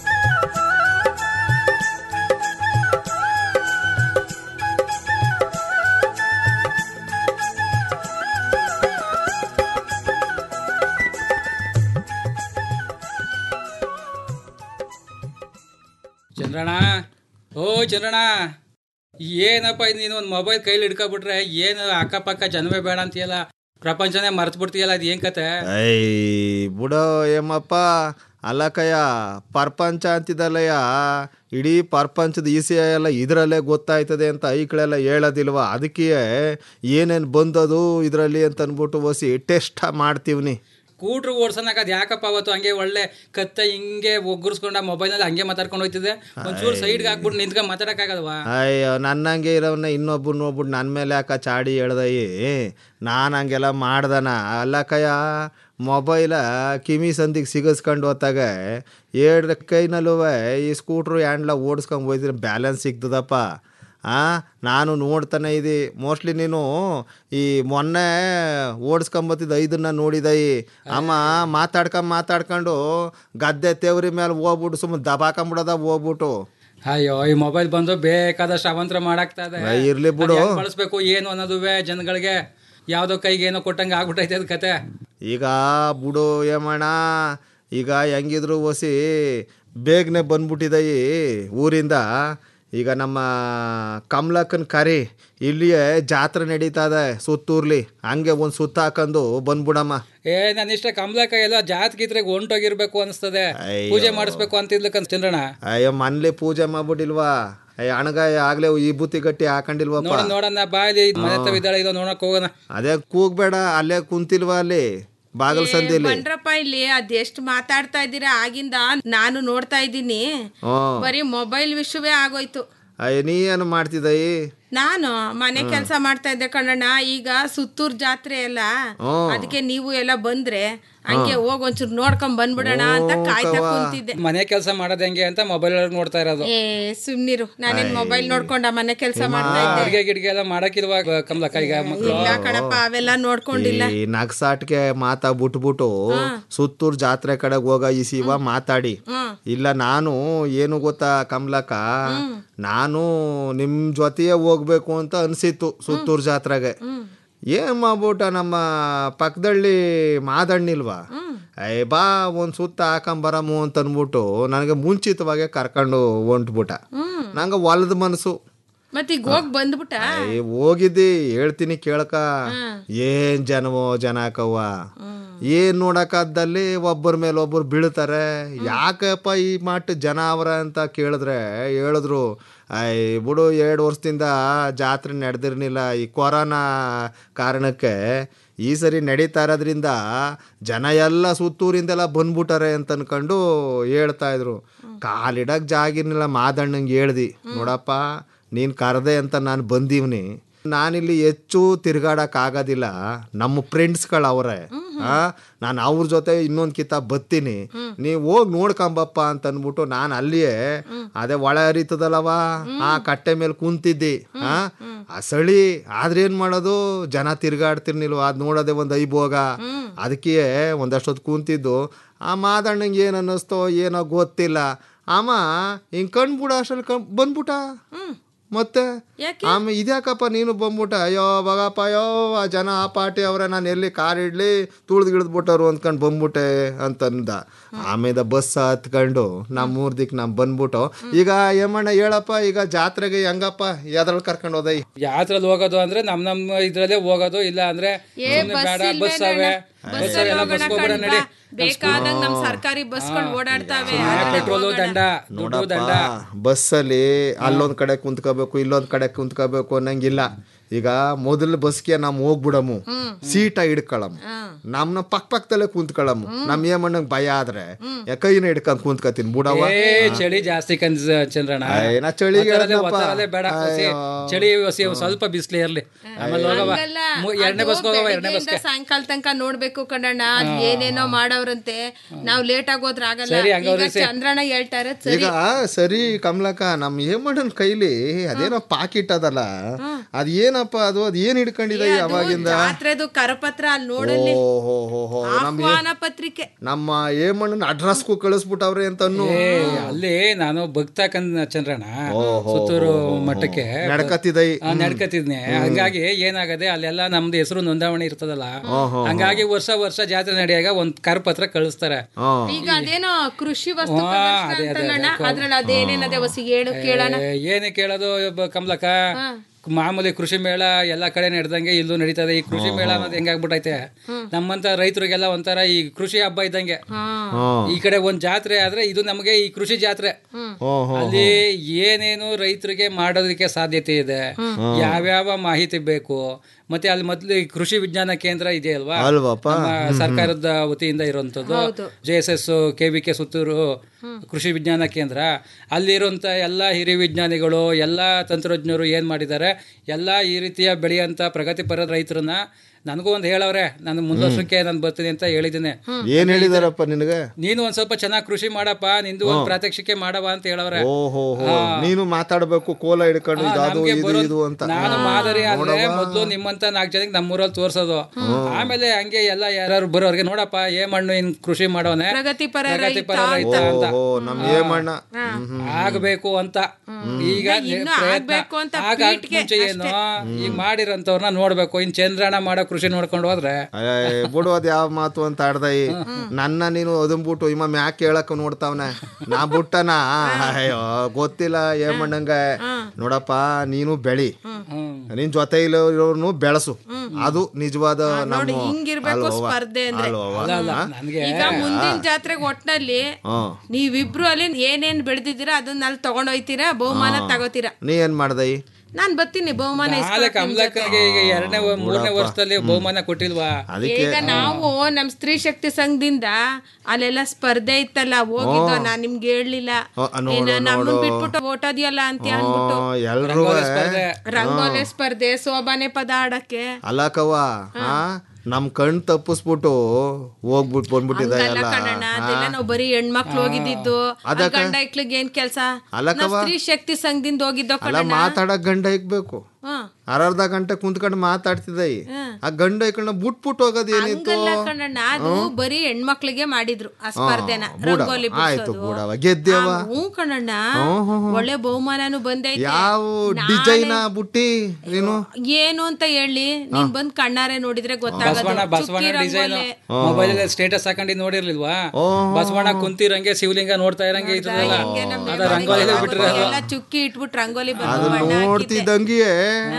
ಚಂದ್ರಣ್ಣ ಓ ಚಂದ್ರಣ್ಣ ಏನಪ್ಪ ಇದು ನೀನು ಒಂದು ಮೊಬೈಲ್ ಕೈಲಿ ಹಿಡ್ಕೊಬಿಟ್ರೆ ಏನು ಅಕ್ಕಪಕ್ಕ ಜನವೇ ಬೇಡ ಅಂತೀಯಲ್ಲ ಪ್ರಪಂಚನೇ ಮರ್ತು ಬಿಡ್ತೀಯಲ್ಲ ಅದು ಏನ್ ಕತೆ ಐ ಬುಡೋ ಏಮಪ್ಪ ಅಲ್ಲಕಯ್ಯ ಪರ್ಪಂಚ ಅಂತಿದ್ದಲ್ಲಯ್ಯ ಇಡೀ ಪರ್ಪಂಚದ ಈಸಿಯ ಎಲ್ಲ ಇದರಲ್ಲೇ ಗೊತ್ತಾಯ್ತದೆ ಅಂತ ಐಕಳೆಲ್ಲ ಹೇಳೋದಿಲ್ವ ಅದಕ್ಕೆ ಏನೇನು ಬಂದದು ಇದರಲ್ಲಿ ಅಂತ ಅಂದ್ಬಿಟ್ಟು ಒಸಿ ಟೆಸ್ಟ್ ಮಾಡ್ತೀವ್ನಿ ಸ್ಕೂಟ್ರ್ ಓಡ್ಸೋನಾಗ ಅದು ಯಾಕಪ್ಪ ಅವತ್ತು ಹಂಗೆ ಒಳ್ಳೆ ಕತ್ತ ಹಿಂಗೆ ಒಗ್ಗರ್ಸ್ಕೊಂಡು ಆ ಮೊಬೈಲ್ನಲ್ಲಿ ಹಂಗೆ ಮಾತಾಡ್ಕೊಂಡು ಹೋಯ್ತಿದೆ ಒಂಚೂರು ಸೈಡ್ಗೆ ಹಾಕ್ಬಿಟ್ಟು ನಿಂತ್ಕೊಂಡು ಮಾತಾಡಕ್ಕಾಗಲ್ವಾ ಅಯ್ಯೋ ನನ್ನಂಗೆ ಇರೋವನ್ನ ಇನ್ನೊಬ್ಬರು ನೋಡ್ಬಿಟ್ಟು ನನ್ನ ಮೇಲೆ ಯಾಕ ಚಾಡಿ ಹೇಳ್ದಯಿ ನಾನು ಹಂಗೆಲ್ಲ ಮಾಡ್ದನ ಅಲ್ಲಕ್ಕಯ್ಯ ಮೊಬೈಲ ಕಿಮಿ ಸಂದಿಗೆ ಸಿಗಿಸ್ಕೊಂಡು ಹೋತಾಗ ಎರಡು ಕೈನಲ್ಲೂ ಈ ಸ್ಕೂಟ್ರು ಹ್ಯಾಂಡ್ಲ ಓಡಿಸ್ಕೊಂಡು ಹೋಯ್ತಿದ್ರೆ ಬ್ಯಾಲೆನ್ಸ್ ಸಿಗ್ತದಪ್ಪ ಆ ನಾನು ನೋಡ್ತಾನೆ ಇದ್ದಿ ಮೋಸ್ಟ್ಲಿ ನೀನು ಈ ಮೊನ್ನೆ ಓಡಿಸ್ಕೊಂಬತ್ತಿದ್ದು ಐದನ್ನ ನೋಡಿದಯಿ ಅಮ್ಮ ಮಾತಾಡ್ಕೊಂಡು ಮಾತಾಡ್ಕೊಂಡು ಗದ್ದೆ ತೇವ್ರಿ ಮೇಲೆ ಹೋಗ್ಬಿಟ್ಟು ಸುಮ್ಮನೆ ದಬಾಕೊಂಬಿಡೋದ ಹೋಗ್ಬಿಟ್ಟು ಅಯ್ಯೋ ಈ ಮೊಬೈಲ್ ಬಂದು ಬೇಕಾದಷ್ಟು ಅವಂತರ ಮಾಡಾಕ್ತಾ ಇದೆ ಏ, ಇರ್ಲಿ ಬಿಡು. ಅದ್ ಹೆಂಗ್ ಬಳಸ್ಬೇಕು ಏನು ಅನ್ನೋದುವೆ ಜನಗಳಿಗೆ ಯಾವ್ದೋ ಕೈಗೆ ಏನೋ ಕೊಟ್ಟಂಗೆ ಆಗ್ಬಿಟ್ಟೈತೆ ಅದ್ ಕತೆ ಈಗ ಬುಡು ಏಮಣ್ಣ ಈಗ ಹೆಂಗಿದ್ರು ಒಸಿ ಬೇಗನೆ ಬಂದ್ಬಿಟ್ಟಿದಯಿ ಊರಿಂದ ಈಗ ನಮ್ಮ ಕಮಲಕ್ಕನ ಕರಿ ಇಲ್ಲಿಯೇ ಜಾತ್ರೆ ನಡೀತಾ ಇದೆ ಸುತ್ತೂರ್ಲಿ ಹಂಗೆ ಒಂದು ಸುತ್ತ ಹಾಕೊಂಡು ಬಂದ್ಬಿಡಮ್ಮ ಏ ನನ್ನ ಇಷ್ಟ ಕಮಲಕ್ಕ ಎಲ್ಲ ಜಾತ್ ಗೀತ್ರೆಗೆ ಹೊಂಟೋಗಿರ್ಬೇಕು ಅನಿಸ್ತದೆ ಅಯ್ಯೋ. ಪೂಜೆ ಮಾಡಿಸ್ಬೇಕು ಅಂತಿದ್ಲಕ್ಕ ಚಂದ್ರಣ್ಣ ಅಯ್ಯೋ ಮನ್ಲಿ ಪೂಜೆ ಮಾಡ್ಬಿಟ್ಟಿಲ್ವಾ ಅಯ್ಯ ಅಣಗಾಯ ಆಗ್ಲೇ ಈ ಬುತ್ತಿ ಗಟ್ಟಿ ಹಾಕೊಂಡಿಲ್ವಪ್ಪ ನೋಡ ನೋಡಣ್ಣ ಬಾಯಲ್ಲಿ ಮನೆ ಹತ್ರ ಇದ್ದಾಳೆ ಇದೋ ನೋಡಕ್ ಹೋಗೋಣ ಅದೇ ಕೂಗ್ಬೇಡ ಅಲ್ಲೇ ಕುಂತಿಲ್ವಾ ಅಲ್ಲಿ ಬಾಗಲ್ ಸಂದಿಲಿ ಬಂಡ್ರಪ್ಪ ಇಲ್ಲಿ ಅದೆಷ್ಟು ಮಾತಾಡ್ತಾ ಇದ್ದೀರಾ ಆಗಿಂದ ನಾನು ನೋಡ್ತಾ ಇದ್ದೀನಿ ಹ್ಮ್ ಬರೀ ಮೊಬೈಲ್ ವಿಷಯವೇ ಆಗೋಯ್ತು ಅಯ್ಯ ನೀ ಏನು ಮಾಡ್ತಿದ್ದಯಿ ನಾನು ಮನೆ ಕೆಲಸ ಮಾಡ್ತಾ ಇದ್ದೆ ಕಣಣ್ಣ ಈಗ ಸುತ್ತೂರ್ ಜಾತ್ರೆ ಎಲ್ಲ ಹ್ಮ್. ಅದಕ್ಕೆ ನೀವು ಎಲ್ಲ ಬಂದ್ರೆ ಹಂಗೆ ಹೋಗ್ ಒಂಚೂರು ನೋಡ್ಕೊಂಡ್ ಬಂದ್ಬಿಡೋಣ ಅಂತ ಕಾಯ್ತಾ ಕುಂತಿದ್ದೆ ಮನೆ ಕೆಲಸ ಮಾಡೋದ್ ಹೆಂಗೆ ಅಂತ ಮೊಬೈಲ್ ನೋಡ್ತಾ ಇರೋದು ಏ ಸುಮ್ನಿರು ನಾನೇನ್ ಮೊಬೈಲ್ ನೋಡ್ಕೊಂಡ ಮನೆ ಕೆಲಸ ಮಾಡ್ತಾ ಇದ್ದೆ ಅಡ್ಗೆ ಗಿಡ್ಗೆ ಎಲ್ಲ ಮಾಡಕ್ಕಿಲ್ವಾ ಕಮಲಕ್ಕ ಈಗ ಮಕ್ಳು ಇಲ್ಲ ಕಣಪ್ಪ ಅವೆಲ್ಲ ನೋಡ್ಕೊಂಡಿಲ್ಲ ಈ ನಗ್ಸಾಟ್ಗೆ ಮಾತಾ ಬಿಟ್ಬಿಟ್ಟು ಸುತ್ತೂರ್ ಜಾತ್ರೆ ಕಡೆಗೆ ಹೋಗ ಈ ಶಿವ ಮಾತಾಡಿ ಇಲ್ಲ ನಾನು ಏನು ಗೊತ್ತಾ ಕಮಲಕ್ಕ ನಾನು ನಿಮ್ ಜೊತೆಯೇ ಹೋಗ್ಬೇಕು ಅಂತ ಅನ್ಸಿತ್ತು ಸುತ್ತೂರ್ ಜಾತ್ರೆಗೆ ಏನ್ ಮಾಡ್ಬಿಟ್ಟ ನಮ್ಮ ಪಕ್ಕದಳ್ಳಿ ಮಾದಣ್ಣಿಲ್ವಾ ಅಯ್ಯ ಬಾ ಒಂದ್ ಸುತ್ತ ಹಾಕೊಂಬರಮು ಅಂತ ಅನ್ಬಿಟ್ಟು ನನಗೆ ಮುಂಚಿತವಾಗಿ ಕರ್ಕೊಂಡು ಹೊಂಟ್ಬಿಟ್ಟ ನಂಗೆ ಹೊಲದ ಮನಸ್ಸು ಮತ್ ಈಗ ಹೋಗ್ ಬಂದ್ಬಿಟ್ಟ ಏ ಹೋಗಿದ್ದಿ ಹೇಳ್ತೀನಿ ಕೇಳಕ ಏನ್ ಜನವೋ ಜನಕವ್ವ ಏನ್ ನೋಡಕ್ಕಾದಲ್ಲಿ ಒಬ್ಬರ ಮೇಲೆ ಒಬ್ಬರು ಬೀಳ್ತಾರೆ ಯಾಕಪ್ಪ ಈ ಮಟ್ಟ ಜನ ಅವರ ಅಂತ ಕೇಳಿದ್ರೆ ಹೇಳಿದ್ರು ಐ ಬಿಡು ಎರಡು ವರ್ಷದಿಂದ ಜಾತ್ರೆ ನಡೆದಿರ್ಲಿಲ್ಲ ಈ ಕೊರೋನಾ ಕಾರಣಕ್ಕೆ ಈ ಸರಿ ನಡೀತಾ ಇರೋದ್ರಿಂದ ಜನ ಎಲ್ಲ ಸುತ್ತೂರಿಂದೆಲ್ಲ ಬಂದ್ಬಿಟ್ಟಾರೆ ಅಂತ ಅನ್ಕೊಂಡು ಹೇಳ್ತಾ ಇದ್ರು ಕಾಲಿಡಕ್ ಜಾಗಿರ್ನಿಲ್ಲ ಮಾದಣ್ಣಂಗೆ ಹೇಳ್ದಿ ನೋಡಪ್ಪ ನೀನು ಕರೆದೆ ಅಂತ ನಾನು ಬಂದೀವ್ನಿ ನಾನಿಲ್ಲಿ ಹೆಚ್ಚು ತಿರ್ಗಾಡಕ್ ಆಗೋದಿಲ್ಲ ನಮ್ಮ ಫ್ರೆಂಡ್ಸ್ಗಳು ಅವರೇ ನಾನು ಅವ್ರ ಜೊತೆ ಇನ್ನೊಂದು ಕಿತ್ತ ಬತ್ತೀನಿ ನೀವು ಹೋಗಿ ನೋಡ್ಕೊಂಬಪ್ಪ ಅಂತ ಅಂದ್ಬಿಟ್ಟು ನಾನು ಅಲ್ಲಿಯೇ ಅದೇ ಒಳ ಹರಿತದಲ್ಲವ ಆ ಕಟ್ಟೆ ಮೇಲೆ ಕುಂತಿದ್ದಿ ಆ ಆ ಸಳಿ ಆದ್ರೆ ಏನ್ ಮಾಡೋದು ಜನ ತಿರ್ಗಾಡ್ತಿರ್ನಿಲ್ವ ಅದ್ ನೋಡೋದೇ ಒಂದು ಐಬೋಗ ಅದಕ್ಕೆ ಒಂದಷ್ಟೊತ್ತು ಕುಂತಿದ್ದು ಆ ಮಾದಣ್ಣಂಗೆ ಏನು ಅನ್ನಿಸ್ತೋ ಏನೋ ಗೊತ್ತಿಲ್ಲ ಅಮ್ಮ ಹಿಂಗ್ ಕಣ್ಬಿಡ ಅಷ್ಟ್ರಲ್ಲಿ ಕಣ್ ಬಂದ್ಬಿಟ್ಟ ಮತ್ತೆ ಆಮೇಲೆ ಇದ್ಯಾಕಪ್ಪ ನೀನು ಬಂದ್ಬಿಟ್ಟ ಅಯ್ಯೋ ಬಗಪ್ಪ ಅಯ್ಯೋ ಆ ಜನ ಆ ಪಾರ್ಟಿ ಅವರೇ ನಾನು ಎಲ್ಲಿ ಕಾರ್ ಇಡ್ಲಿ ತುಳ್ದು ಗಿಳಿದ್ಬಿಟ್ಟವ್ರು ಅಂದ್ಕೊಂಡು ಬಂದ್ಬಿಟ್ಟೆ ಅಂತಂದ ಆಮೇಲೆ ಬಸ್ ಹತ್ಕೊಂಡು ನಮ್ಮ ಮೂರ್ ದಿಕ್ ನಮ್ ಬಂದ್ಬಿಟ್ಟು ಈಗ ಏಮಣ್ಣ ಹೇಳಪ್ಪ ಈಗ ಜಾತ್ರೆಗೆ ಹೆಂಗಪ್ಪ ಯಾವ್ದ್ರಲ್ಲಿ ಕರ್ಕೊಂಡು ಹೋದೈ ಯಾತ್ರಲ್ಲಿ ಹೋಗೋದು ಅಂದ್ರೆ ನಮ್ ನಮ್ ಇದ್ರಲ್ಲೇ ಹೋಗೋದು ಇಲ್ಲ ಅಂದ್ರೆ ಏ, ಸುಮ್ನೆ ಬಸ್ ಬೇಡ ಇಲ್ವೇ ಬಸ್ ಅವೆ ಬೇಡ. ಬಸ್ ಬಸ್ಸಲ್ಲಿ ಎಲ್ಲ ಹೋಗೋಣ ಬಸ್ ಹೋಗ್ಬಿಡ ಕಣ್ಬಾ. ನಡಿ ಬೇಕಾದಾಗ ನಮ್ ಸರ್ಕಾರಿ ಬಸ್ಗಳು ಓಡಾಡ್ತಾವೆ ಪೆಟ್ರೋಲು ದಂಡ ದುಡ್ಡು ದಂಡ ಬಸ್ಸಲ್ಲಿ ಅಲ್ಲೊಂದ್ ಕಡೆ ಕುಂತ್ಕೋಬೇಕು ಇಲ್ಲೊಂದ್ ಕಡೆ ಕುಂತ್ಕೋಬೇಕು ಅನ್ನಂಗಿಲ್ಲ ಈಗ ಮೊದಲು ಬಸ್ಗೆ ನಮ್ ಹೋಗ್ಬಿಡಮು ಸೀಟ ಹಿಡ್ಕೊಳಮ್ ನಮ್ನ ಪಕ್ ಪಕ್ಕದಲ್ಲೇ ಕುಂತ್ಕೊಳಮ್ ನಮ್ ಏಮಣ್ಣಂಗ್ ಭಯ ಆದ್ರೆ ಕೈನ ಹಿಡ್ಕೊಂಡ್ ಕುಂತ್ಕತೀನಿ ಬಿಡವ ಏ ಚಳಿ ಜಾಸ್ತಿ ಕನ್ಸ್ ಚಂದ್ರಣ್ಣ ಏ, ನಾ ಚಳಿಗೆ ಒತ್ತಡದೇ- ಹೇಳ್ದಪ್ಪ. ಒತ್ತಡದೇ ಬೇಡ ಹೊಸಿ. ಚಳಿ ಹೊಸಿ ಸ್ವಲ್ಪ ಬಿಸಿಲು ಇರ್ಲಿ ಆಮೇಲೆ ಹೋಗವ ಹಂಗಲ್ಲ. ಮು- ಎರಡನೇ ಅದು ಬಸ್ ಹೋಗವ ಎರಡನೇ ಬೆಳಗ್ಗೆಯಿಂದ ಬಸ್ಗೆ ಸಾಯಂಕಾಲ ತನಕ ನೋಡ್ಬೇಕು ಕಣಣ್ಣ ಅದ್ ಏನೇನೋ ಮಾಡವ್ರಂತೆ ನಾವ್ ಲೇಟ್ ಆಗೋದ್ರ ಆಗಲ್ಲ ಸರಿ, ಈಗ ಹಂಗವ್ರೆ ಸರಿ. ಚಂದ್ರಣ್ಣ ಹೇಳ್ತಾರೆ ಈಗ ಸರಿ ಸರಿ ಕಮಲಕ್ಕ ನಮ್ ಏಮಣ್ಣನ್ ಕೈಲಿ ಅದೇನೋ ಪಾಕಿಟ್ ಅದಲ್ಲ ಅದ್ ಏನಪ್ಪ ಅದು ಅದ್ ಏನ್ ಹಿಡ್ಕೊಂಡಿದೆ ಅವಾಗಿಂದ ಜಾತ್ರೆದು ಕರಪತ್ರ ಅಲ್ಲಿ ನೋಡಲ್ಲಿ ಓ ಹೋ ಹೋ ಹೋ ನಮ್ ಏ- ಆಹ್ವಾನ ಪತ್ರಿಕೆ ನಮ್ಮ ಏಮಣ್ಣನ ಅಡ್ರೆಸ್ಗೂ ಕಳಿಸ್ಬಿಟ್ಟವ್ರೆ ಅಂತ ಅನ್ನು ಏ ಅಲ್ಲಿ ನಾನು ಭಕ್ತಕನ್ ಚಂದ್ರಣ್ಣ ಓಹೋ. ಸುತ್ತೂರು ಮಠಕ್ಕೆ ನಡ್ಕತ್ತಿದೈ. ಆ, ನಡ್ಕತ್ತಿದ್ನೆ ಹಂಗಾಗಿ ಏನಾಗದೆ ಅಲ್ಲೆಲ್ಲ ನಮ್ದು ಹೆಸರು ನೋಂದಾವಣಿ ಇರ್ತದಲ್ಲ ಓಹೋ. ಹಂಗಾಗಿ ವರ್ಷ ವರ್ಷ ಜಾತ್ರೆ ನಡೆಯಾಗ ಒಂದ್ ಕರಪತ್ರ ಕಳಿಸ್ತಾರೆ ಈಗ ಅದೇನೋ ಕೃಷಿ ವಸ್ತು ಹಾ, ಪ್ರದರ್ಶನ ಅದೇ, ಅದೇ, ಅಂತಲ್ಲಣ್ಣ ಅದೇ. ಅದ್ರಲ್ಲಿ ಅದೇನೇನದೆ ಹೊಸಿಗೆ ಹೇಳು ಕೇಳೋಣ ಏ, ಏನೇ ಕೇಳೋದು ಒಬ್ಬ ಕಮಲಕ್ಕ ಮಾಮೂಲಿ ಕೃಷಿ ಮೇಳ ಎಲ್ಲ ಕಡೆ ನಡೆದಂಗೆ ಇಲ್ಲೂ ನಡೀತದೆ ಈ ಕೃಷಿ ಮೇಳ ಅನ್ನೋದು ಹೆಂಗಾಗ್ಬಿಟ್ಟೈತೆ ನಮ್ಮಂತ ರೈತರಿಗೆಲ್ಲ ಒಂಥರ ಈ ಕೃಷಿ ಹಬ್ಬ ಇದ್ದಂಗೆ ಈ ಕಡೆ ಒಂದ್ ಜಾತ್ರೆ ಆದ್ರೆ ಇದು ನಮಗೆ ಈ ಕೃಷಿ ಜಾತ್ರೆ ಅಲ್ಲಿ ಏನೇನು ರೈತರಿಗೆ ಮಾಡೋದಕ್ಕೆ ಸಾಧ್ಯತೆ ಇದೆ ಯಾವ್ಯಾವ ಮಾಹಿತಿ ಬೇಕು ಮತ್ತೆ ಅಲ್ಲಿ ಮೊದಲು ಈ ಕೃಷಿ ವಿಜ್ಞಾನ ಕೇಂದ್ರ ಇದೆಯಲ್ವಾ ಅಲ್ವಪ್ಪ? ನಮ್ಮ ಹ್ಮ್, ಹ್ಮ್. ಸರ್ಕಾರದ ವತಿಯಿಂದ ಇರುವಂತದ್ದು ಹೌದು. J S S K V K Suttur ಕೃಷಿ ವಿಜ್ಞಾನ ಕೇಂದ್ರ ಅಲ್ಲಿರುವಂತ ಎಲ್ಲ ಹಿರಿಯ ವಿಜ್ಞಾನಿಗಳು ಎಲ್ಲ ತಂತ್ರಜ್ಞರು ಏನ್ ಮಾಡಿದ್ದಾರೆ ಎಲ್ಲ ಈ ರೀತಿಯ ಬೆಳೆಯಂತ ಪ್ರಗತಿಪರ ರೈತರನ್ನ ನನಗೂ ಒಂದು ಹೇಳವ್ರೆ ನಾನು ಮುಂದೋರ್ಸಕ್ಕೆ ನಾನು ಬರ್ತೀನಿ ಅಂತ ಹೇಳಿದ್ದೀನಿ ಏನ್ ಹೇಳಿದಾರಪ್ಪ ನಿನಗೆ ನೀನು ಒಂದ್ ಸ್ವಲ್ಪ ಚೆನ್ನಾಗಿ ಕೃಷಿ ಮಾಡಪ್ಪ ನಿಂದು ಒಂದ್ ಪ್ರಾತ್ಯಕ್ಷಿಕೆ ಮಾಡವ ಅಂತ ಹೇಳವ್ರೆ ಓಹೋ ಹೋ ನೀನು ಮಾತಾಡ್ಬೇಕು ಕೋಲ ಹಿಡ್ಕೊಂಡು ಇದು ಅದು ನಮ್ಗೆ ಇದು ಬರೋ- ಇದು ಅಂತ ನಾನು ಮಾದರಿ ಆದ್ರೆ ನೋಡವ್ವ. ಮೊದ್ಲು ನಿಮ್ಮಂತ ನಾಲ್ಕು ಜನಕ್ಕೆ ನಮ್ಮೂರಲ್ಲಿ ತೋರ್ಸೋದು ಆಮೇಲೆ ಹಂಗೆ ಎಲ್ಲ ಯಾರು ಬರೋರ್ಗೆ ನೋಡಪ್ಪ ಏ ಮಣ್ಣು ಇನ್ ಕೃಷಿ ಮಾಡೋನೆ ಪ್ರಗತಿಪರ ಪ್ರಗತಿಪರ ರೈತ ರೈತ ಅಂತ ಓ ನಮ್ ಏಮಣ್ಣ ಆಗ್ಬೇಕು ಅಂತ ಈಗ ಇನ್ನು ಪ್ರಯತ್ನ ಆಗ್ಬೇಕು ಅಂತ ಆಗ ಪೀಠ್ಗೆ ಮುಂಚೆ ಏನು ಈಗ ಮಾಡಿರೋಂಥವ್ರನ್ನ ನೋಡ್ಬೇಕು ಇನ್ ಚಂದ್ರಣ್ಣ ಮಾಡೋ ಕೃಷಿ ನೋಡ್ಕೊಂಡು ಹೋದ್ರೆ ಅಯ್ಯ, ಬಿಡು ಅದ್ ಯಾವ ಮಾತು ಅಂತ ಆಡ್ದೈ ನನ್ನ ನೀನು ಅದಂಬಿಟ್ಟು ಇಮ್ಮ ಮ್ಯಾಕ್ ಕೇಳಕ್ ನೋಡ್ತಾವನೆ ನಾ ಬಿಟ್ಟನ ಅಯ್ಯೋ ಗೊತ್ತಿಲ್ಲ ಏಮಣ್ಣಂಗ ನೋಡಪ್ಪ ನೀನು ಬೆಳಿ ನಿನ್ ಜೊತೆ ಇರೋರ್ನು ಬೆಳಸು ಅದು ನಿಜವಾದ ನೋಡಿ ನಮ್ಮ ಹಿಂಗಿರ್ಬೇಕು ಅಲ್ವವ್ವ? ಸ್ಪರ್ಧೆ ಅಂದ್ರೆ ಅಲ್ವವ್ವ? ಅಲ್ಲ, ಹಾ? ನನ್ಗೆ ಈಗ ಮುಂದಿನ ಜಾತ್ರೆಗೆ ಒಟ್ನಲ್ಲಿ ಹ್ಮ್. ನೀವಿಬ್ರು ಅಲ್ಲಿ ಏನೇನ್ ಬೆಳೆದಿದ್ದೀರಾ ಅದನ್ನ ಅಲ್ಲಿ ತಗೊಂಡೋಯ್ತೀರಾ ಬಹುಮಾನ ತಗೋತೀರಾ ನೀ ಏನ್ ಮಾಡ್ದೈ ನಾನ್ ಬರ್ತೀನಿ ಬಹುಮಾನ ನಾಳೆ ಇಸ್ಕೊಳ್ತೀನಿ ಕಮಲಕ್ಕನಿಗೆ ಈಗ ಎರಡನೇ ಮೂರನೇ ವರ್ಷದಲ್ಲಿ ಬಹುಮಾನ ಕೊಟ್ಟಿಲ್ವಾ ಅದಕ್ಕೆ ಈಗ ನಾವು ನಮ್ ಸ್ತ್ರೀ ಶಕ್ತಿ ಸಂಘದಿಂದ ಅಲ್ಲೆಲ್ಲ ಸ್ಪರ್ಧೆ ಇತ್ತಲ್ಲ ಹೋಗಿದ್ದು ನಾನ್ ನಿಮ್ಗೆ ಹೇಳ್ಲಿಲ್ಲ ಓ, ನೋಡು, ಏನ ನಮ್ಮನ್ ನೋಡು. ಬಿಟ್ಬಿಟ್ಟು ಓಟೋದಿಯಲ್ಲ ಅಂತ ಅಂದ್ಬಿಟ್ಟು ಎಲ್ರೂ ರಂಗೋಲಿ ಸ್ಪರ್ಧೆ ಸೋಬಾನೆ ಪದ ಆಡಕ್ಕೆ ಅಲ್ಲಕವ್ವ ಹಾ ನಮ್ ಕಣ್ ತಪ್ಪಿಸ್ಬಿಟ್ಟು ಹೋಗ್ಬಿಟ್ಟು ಬಂದ್ಬಿಟ್ಟಿದ ಹಂಗಲ್ಲ ಎಲ್ಲ ಕಣಣ್ಣ ಅದೆಲ್ಲ ನಾವು ಬರೀ ಹೆಣ್ಮಕ್ಳು ಹೋಗಿದ್ದಿದ್ದು ಅಲ್ಲಿ ಅದಕ್ಕ? ಗಂಡ ಐಕ್ಳಿಗೆ ಏನ್ ಕೆಲ್ಸ ಅಲ್ಲಕ್ಕವ್ವ? ನಾವ್ ಸ್ತ್ರೀ ಶಕ್ತಿ ಸಂಘದಿಂದ ಹೋಗಿದ್ದೋ ಅಲ್ಲ ಕಣಣ್ಣ ಮಾತಾಡಕ್ ಗಂಡ ಇಕ್ಬೇಕು ಹ್ಮ್. ಅರ್ಧ ಗಂಟೆ ಕುಂತ್ಕೊಂಡು ಮಾತಾಡ್ತಿದ್ದ ಆ ಗಂಡ ಇಕ್ಕಣ್ಣ ಬಿಟ್ಬಿಟ್ಟು ಹೋಗೋದು ಏನಿತ್ತು ಹಂಗಲ್ಲ ಕಣಣ್ಣ ಅದು ಬರೀ ಹೆಣ್ಮಕ್ಳಿಗೆ ಮಾಡಿದ್ರು ಆ ಸ್ಪರ್ಧೆನ ಬೂಡ ರಂಗೋಲಿ ಆಯ್ತು ಬಿಡ್ಸೋದು. ಬೂಡವ ಗೆದ್ದೇವ ಆ, ಹ್ಞೂ ಕಣಣ್ಣ ಹ್ಮ್, ಹ್ಮ್, ಹ್ಮ್. ಒಳ್ಳೆ ಬಹುಮಾನನು ಬಂದೈತೆ ಯಾವ ನಾಳೆ ಡಿಸೈನ ಬುಟ್ಟಿ ನೀನು ಏನು ಅಂತ ಹೇಳಿ ನೀನ್ ಬಂದ್ ಕಣ್ಣಾರೆ ನೋಡಿದ್ರೆ ಬಸವಣ್ಣ ಗೊತ್ತಾಗದು ಬಸವಣ್ಣ ಚುಕ್ಕಿ ಡಿಸೈನ್ ರಂಗೋಲಿ ಮೊಬೈಲ್ ಸ್ಟೇಟಸ್ ಹಾಕೊಂಡಿದ್ ನೋಡಿರ್ಲಿಲ್ವಾ ಬಸವಣ್ಣ ಕುಂತಿರಂಗೆ ಶಿವಲಿಂಗ ನೋಡ್ತಾ ಇರಂಗೆ ಇರ್ತದಲ್ಲ ಹಿಂಗೆ ನಮ್ಮ ಅದ ರಂಗೋಲಿ ಬಿಟ್ಟಿರೋದು ಎಲ್ಲ ಚುಕ್ಕಿ ಇಟ್ಬಿಟ್ಟು ರಂಗೋಲಿ ಅದು ಬಂದು ಬಣ್ಣ ಹಾಕಿದ್ದೆ. ನೋಡ್ತಿದ್ದಂಗಿಯೇ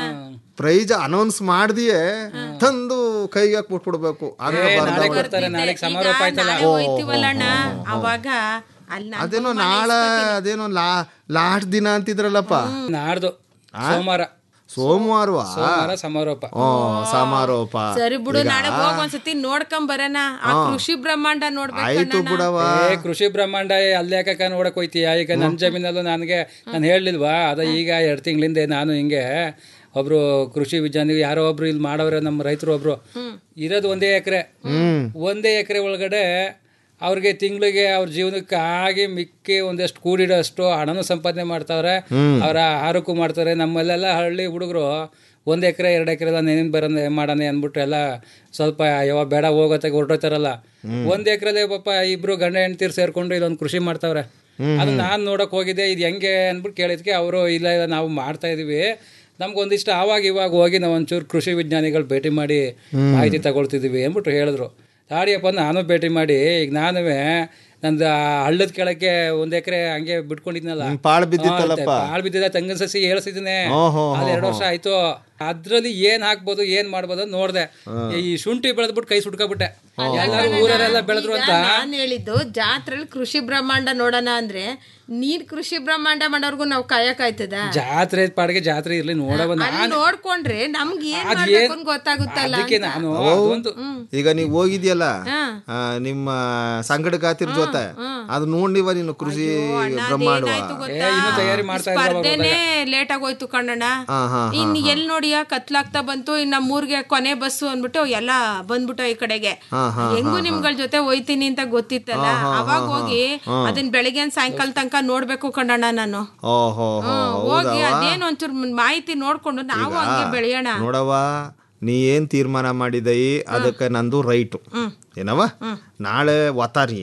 ಪ್ರೈಜ್ ಅನೌನ್ಸ್ ಮಾಡ್ದಿಯೇ ತಂದು ಕೈಗೆ ಹಾಕ್ಬಿಟ್ಬಿಡ್ಬೇಕು ಹಂಗ ಏ, ಬರ್ದ ನಾಳೆ ಒಳ್ಳೆ. ಕೊಡ್ತಾರೆ ನಾಳೆ ಸಮಾರೋಪ ಈಗ ಆಯ್ತಲ್ಲ ನಾಳೆ ಹೋಯ್ತಿವಲ್ಲಣ್ಣ ಅವಾಗ ಅಲ್ಲಿ ನಾನ್ ಅದೇನೋ ನಾಳೆ ಅದೇನೋ ಲಾ ಲಾಸ್ಟ್ ದಿನ ಅಂತಿದ್ರಲ್ಲಪ್ಪ ನಾಡ್ದು ಸೋಮವಾರ ಸೋಮವಾರವಾ ಸೋಮವಾರ ಸಮಾರೋಪ ಓ ಸಮಾರೋಪ ಸರಿ ಬಿಡು ಈಗ ನಾಳೆ ಹೋಗ್ ಒಂದ್ಸತಿ ನೋಡ್ಕೊಂಡ್ ಬರೋಣ ಆ ಕೃಷಿ ಬ್ರಹ್ಮಾಂಡ ನೋಡ್ಬೇಕು ಆಯ್ತು ಬಿಡವ ಏ ಕೃಷಿ ಬ್ರಹ್ಮಾಂಡ ಅಲ್ಲಿ ಯಾಕಕ್ಕ ನೋಡಕ್ ಹೋಯ್ತೀಯ ಈಗ ನನ್ನ ಜಮೀನಲ್ಲೂ ನನಗೆ ನಾನು ಹೇಳಲಿಲ್ವಾ ಅದ ಈಗ ಎರಡು ತಿಂಗಳಿಂದ ನಾನು ಹಿಂಗೆ ಒಬ್ರು ಕೃಷಿ ವಿಜ್ಞಾನಿ ಯಾರೋ ಒಬ್ರು ಇಲ್ಲಿ ಮಾಡೋರೆ ನಮ್ಮ ರೈತರು ಒಬ್ರು ಇರೋದು ಒಂದೇ ಎಕರೆ ಒಂದೇ ಎಕರೆ ಒಳಗಡೆ ಅವ್ರಿಗೆ ತಿಂಗಳಿಗೆ ಅವ್ರ ಜೀವನಕ್ಕೆ ಆಗಿ ಮಿಕ್ಕಿ ಒಂದಷ್ಟು ಕೂಡಿಡೋಷ್ಟು ಹಣನೂ ಸಂಪಾದನೆ ಮಾಡ್ತಾವ್ರೆ ಅವರ ಆಹಾರಕ್ಕೂ ಮಾಡ್ತಾರೆ ನಮ್ಮಲ್ಲೆಲ್ಲ ಹಳ್ಳಿ ಹುಡುಗರು ಒಂದು ಎಕರೆ ಎರಡು ಎಕರೆ ಎಲ್ಲ ನೆನಿನ್ ಬರೋಣ ಮಾಡೋಣ ಅಂದ್ಬಿಟ್ಟು ಎಲ್ಲ ಸ್ವಲ್ಪ ಯಾವ ಬೇಡ ಹೋಗೋತ್ತಾಗ ಹೊರಟೋತಾರಲ್ಲ ಒಂದ್ ಎಕರೆಲೆ ಪಾಪ ಇಬ್ರು ಗಂಡ ಹೆಂಡ್ತಿರು ಸೇರ್ಕೊಂಡು ಇದೊಂದು ಕೃಷಿ ಮಾಡ್ತಾವ್ರೆ ಅದು ನಾನು ನೋಡಕ್ ಹೋಗಿದ್ದೆ ಇದು ಹೆಂಗೆ ಅಂದ್ಬಿಟ್ಟು ಕೇಳಿದ್ಕೆ ಅವರು ಇಲ್ಲ ಇಲ್ಲ ನಾವು ಮಾಡ್ತಾ ಇದೀವಿ ನಮ್ಗೆ ಒಂದಿಷ್ಟು ಆವಾಗ ಇವಾಗ ಹೋಗಿ ನಾವು ಒಂಚೂರು ಕೃಷಿ ವಿಜ್ಞಾನಿಗಳು ಭೇಟಿ ಮಾಡಿ ಮಾಹಿತಿ ತಗೊಳ್ತಿದೀವಿ ಅಂದ್ಬಿಟ್ಟು ಹೇಳಿದ್ರು ತಾಡಿಯಪ್ಪ ನಾನು ಭೇಟಿ ಮಾಡಿ ಈಗ ನಾನುವೇ ನಂದು ಆ ಹಳ್ಳದ ಕೆಳಕ್ಕೆ ಒಂದ್ ಎಕರೆ ಹಂಗೆ ಬಿಟ್ಕೊಂಡಿದ್ನಲ್ಲ ಹ್ಮ್, ಪಾಳ್ ಬಿದ್ದಿತ್ತಲ್ಲಪ್ಪ. ಹಾ, ಪಾಳ್ ಬಿದ್ದಿದೆ ತೆಂಗಿನ ಸಸಿ ಹೇಳ್ಸಿದ್ದೀನಿ ಓಹೋ, ಅಲ್ಲಿ ಎರಡು ವರ್ಷ ಆಯ್ತು ಅದ್ರಲ್ಲಿ ಏನ್ ಹಾಕ್ಬೋದು ಏನ್ ಮಾಡ್ಬೋದು ಅಂತ ನೋಡ್ದೆ ಈ ಶುಂಠಿ ಬೆಳೆದ್ಬಿಟ್ಟು ಕೈ ಸುಟ್ಕೊಬಿಟ್ಟೆ ಎಲ್ಲರೂ ಊರರೆಲ್ಲ ಬೆಳೆದ್ರು ಅಂತ ನಾನು ಹೇಳಿದ್ದು ಜಾತ್ರೆಲಿ ಕೃಷಿ ಬ್ರಹ್ಮಾಂಡ ನೋಡೋಣ ಅಂದ್ರೆ ನೀರ್ ಕೃಷಿ ಬ್ರಹ್ಮಾಂಡ ಮಾಡೋರ್ಗು ನಾವು ಕಾಯಕ್ ಆಯ್ತದ ಜಾತ್ರೆ ಪಾಡಿಗೆ ಜಾತ್ರೆ ಇರ್ಲಿ ನೋಡವ ಅಲ್ಲಿ ನೋಡ್ಕೊಂಡ್ರೆ ನಮ್ಗೆ ಏನ್ ಅದ್ ಮಾಡ್ಬೇಕು ಏನ್- ಅಂತ ಗೊತ್ತಾಗುತ್ತಲ್ಲ ಅದಕ್ಕೆ ಅಂತ. ನಾನು ಓ, ಅದೊಂದು ಈಗ ನೀವು ಹೋಗಿದ್ಯಲ್ಲ ಹಾ. ಆ, ನಿಮ್ಮ ಸಂಗಡಗಾತಿರ್ ಜೊತೆ ಅದು ನೋಡಿವ ನೀನು ಕೃಷಿ ಬ್ರಹ್ಮಾಂಡ ಏನಾಯ್ತು ಗೊತ್ತಾ? ಇನ್ನೂ ತಯಾರಿ ಮಾಡ್ತಾ ಇದ್ದಾರೆ ಅವಾಗ ಸ್ಪರ್ಧೆನೇ ಲೇಟ್ ಆಗೋಯ್ತು ಕಣ್ಣಣ್ಣ ಹಾ, ಹಾ, ಇನ್ ಎಲ್ ನೋಡಿಯ ಕತ್ಲಾಗ್ತಾ ಬಂತು ಇನ್ ನಮ್ಮೂರ್ಗೆ ಕೊನೆ ಬಸ್ಸು ಅಂದ್ಬಿಟ್ಟು ಎಲ್ಲ ಬಂದ್ಬಿಟ್ಟು ಈ ಕಡೆಗೆ ಹಾ, ಹಾ, ಹೆಂಗು ನಿಮ್ಗಳ ಜೊತೆ ಹೋಯ್ತೀನಿ ಅಂತ ಗೊತ್ತಿತ್ತಲ್ಲ ಅವಾಗ ಹೋಗಿ ಅದನ್ನ ಬೆಳಗ್ಗೆ ಸಾಯಂಕಾಲ ತನಕ ನೋಡ್ಬೇಕು ಕಣ್ಣಣ್ಣ ನಾನು ಓಹೋ ಹ್ಮ್, ಹೋಗಿ ಅದೇನು ಒಂಚೂರು ಮಾಹಿತಿ ನೋಡ್ಕೊಂಡು ನಾವು ಹಂಗೆ ಬೆಳೆಯೋಣ ನೋಡವ ನೀ ಏನ್ ತೀರ್ಮಾನ ಮಾಡಿದೈ ಅದಕ್ಕೆ ನಂದು ರೈಟು ಏನವ ನಾಳೆ ಒತ್ತಾರಿ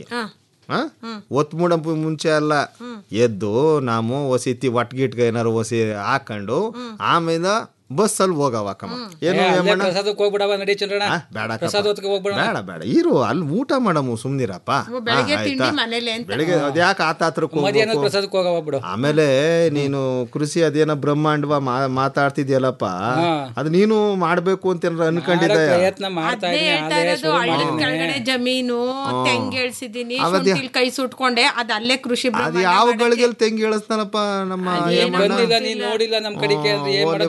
ಒತ್ ಮುಡ ಮುಂಚೆ ಅಲ್ಲ ಎದ್ದು ನಾವು ಒಸಿತಿ ಒಟ್ಗಿಟ್ಗೆ ಏನಾರು ಒಸಿ ಹಾಕೊಂಡು ಆಮೇಲೆ ಬಸ್ಸಲ್ಲಿ ಹೋಗವ ಕಮ್ಮ ಏನು ಅಲ್ಲೇ ಏಮಣ್ಣ ಪ್ರಸಾದಕ್ಕೆ ಹೋಗ್ಬಿಡವ ನಡಿ ಚಂದ್ರಣ್ಣ ಆ, ಬೇಡ ಕಪ್ಪ. ಪ್ರಸಾದ ಹೊತ್ತಿಗೆ ಹೋಗ್ಬಿಡೋಣ ಬೇಡ ಬೇಡ ಇರು ಅಲ್ಲಿ ಊಟ ಮಾಡಮು ಸುಮ್ನಿರಪ್ಪ ಓ, ಬೆಳಗ್ಗೆ ಹಾ, ತಿಂಡಿ ಆಯ್ತಾ? ಮನೇಲೆ ಅಂತ ಬೆಳಿಗ್ಗೆ ಅದ್ಯಾಕೆ ಆತ ಹತ್ರಕ್ಕೆ ಮಧ್ಯಾಹ್ನದ ಹೋಗ್ಬೇಕು ಪ್ರಸಾದಕ್ಕೆ ಹೋಗವ ಬಿಡು ಆಮೇಲೆ ನೀನು ಕೃಷಿ ಅದೇನೋ ಬ್ರಹ್ಮಾಂಡವ ಮಾ- ಮಾತಾಡ್ತಿದ್ಯಲ್ಲಪ್ಪ ಅದು ನೀನು ಮಾಡ್ಬೇಕು ಅಂತ ಏನಾರ ಅನ್ಕೊಂಡಿದ್ದ ಮಾಡೋ ಪ್ರಯತ್ನ ಮಾಡ್ತಾ ಅದೇ ಇದ್ದೀನಿ ಹೇಳ್ತಾ ಅದೇ ಇರೋದು ಶುರು ಹಳ್ಳದ ಮಾಡಿದ್ದೀನಿ ಕೆಳಗಡೆ ಜಮೀನು ತೆಂಗ್ ಹೇಳ್ಸಿದೀನಿ ಅವದ್ಯಾ- ಶುಂಠಿಲ್ ಕೈ ಸುಟ್ಕೊಂಡೆ ಅದ್ ಅಲ್ಲೇ ಕೃಷಿ ಅದು ಬ್ರಹ್ಮಾಂಡ ಯಾವ ಮಾಡಕ್ಕೆ. ಗಳಿಗೆಲ್ ತೆಂಗಿ ಹೇಳಿಸ್ತಾನಪ್ಪ ನಮ್ಮ ಏನ್ ಏಮಣ್ಣ ಬಂದಿಲ್ಲ ನೀನ್ ನೋಡಿಲ್ಲ ನಮ್ ಕಡೆಗೆ ಅಂದ್ರೆ ಏನ್ ಓ, ಮಾಡೋದು ಒಳ್ಳೆ ನೀನ್ ಬಿಡಪ್ಪ. ಏರಿ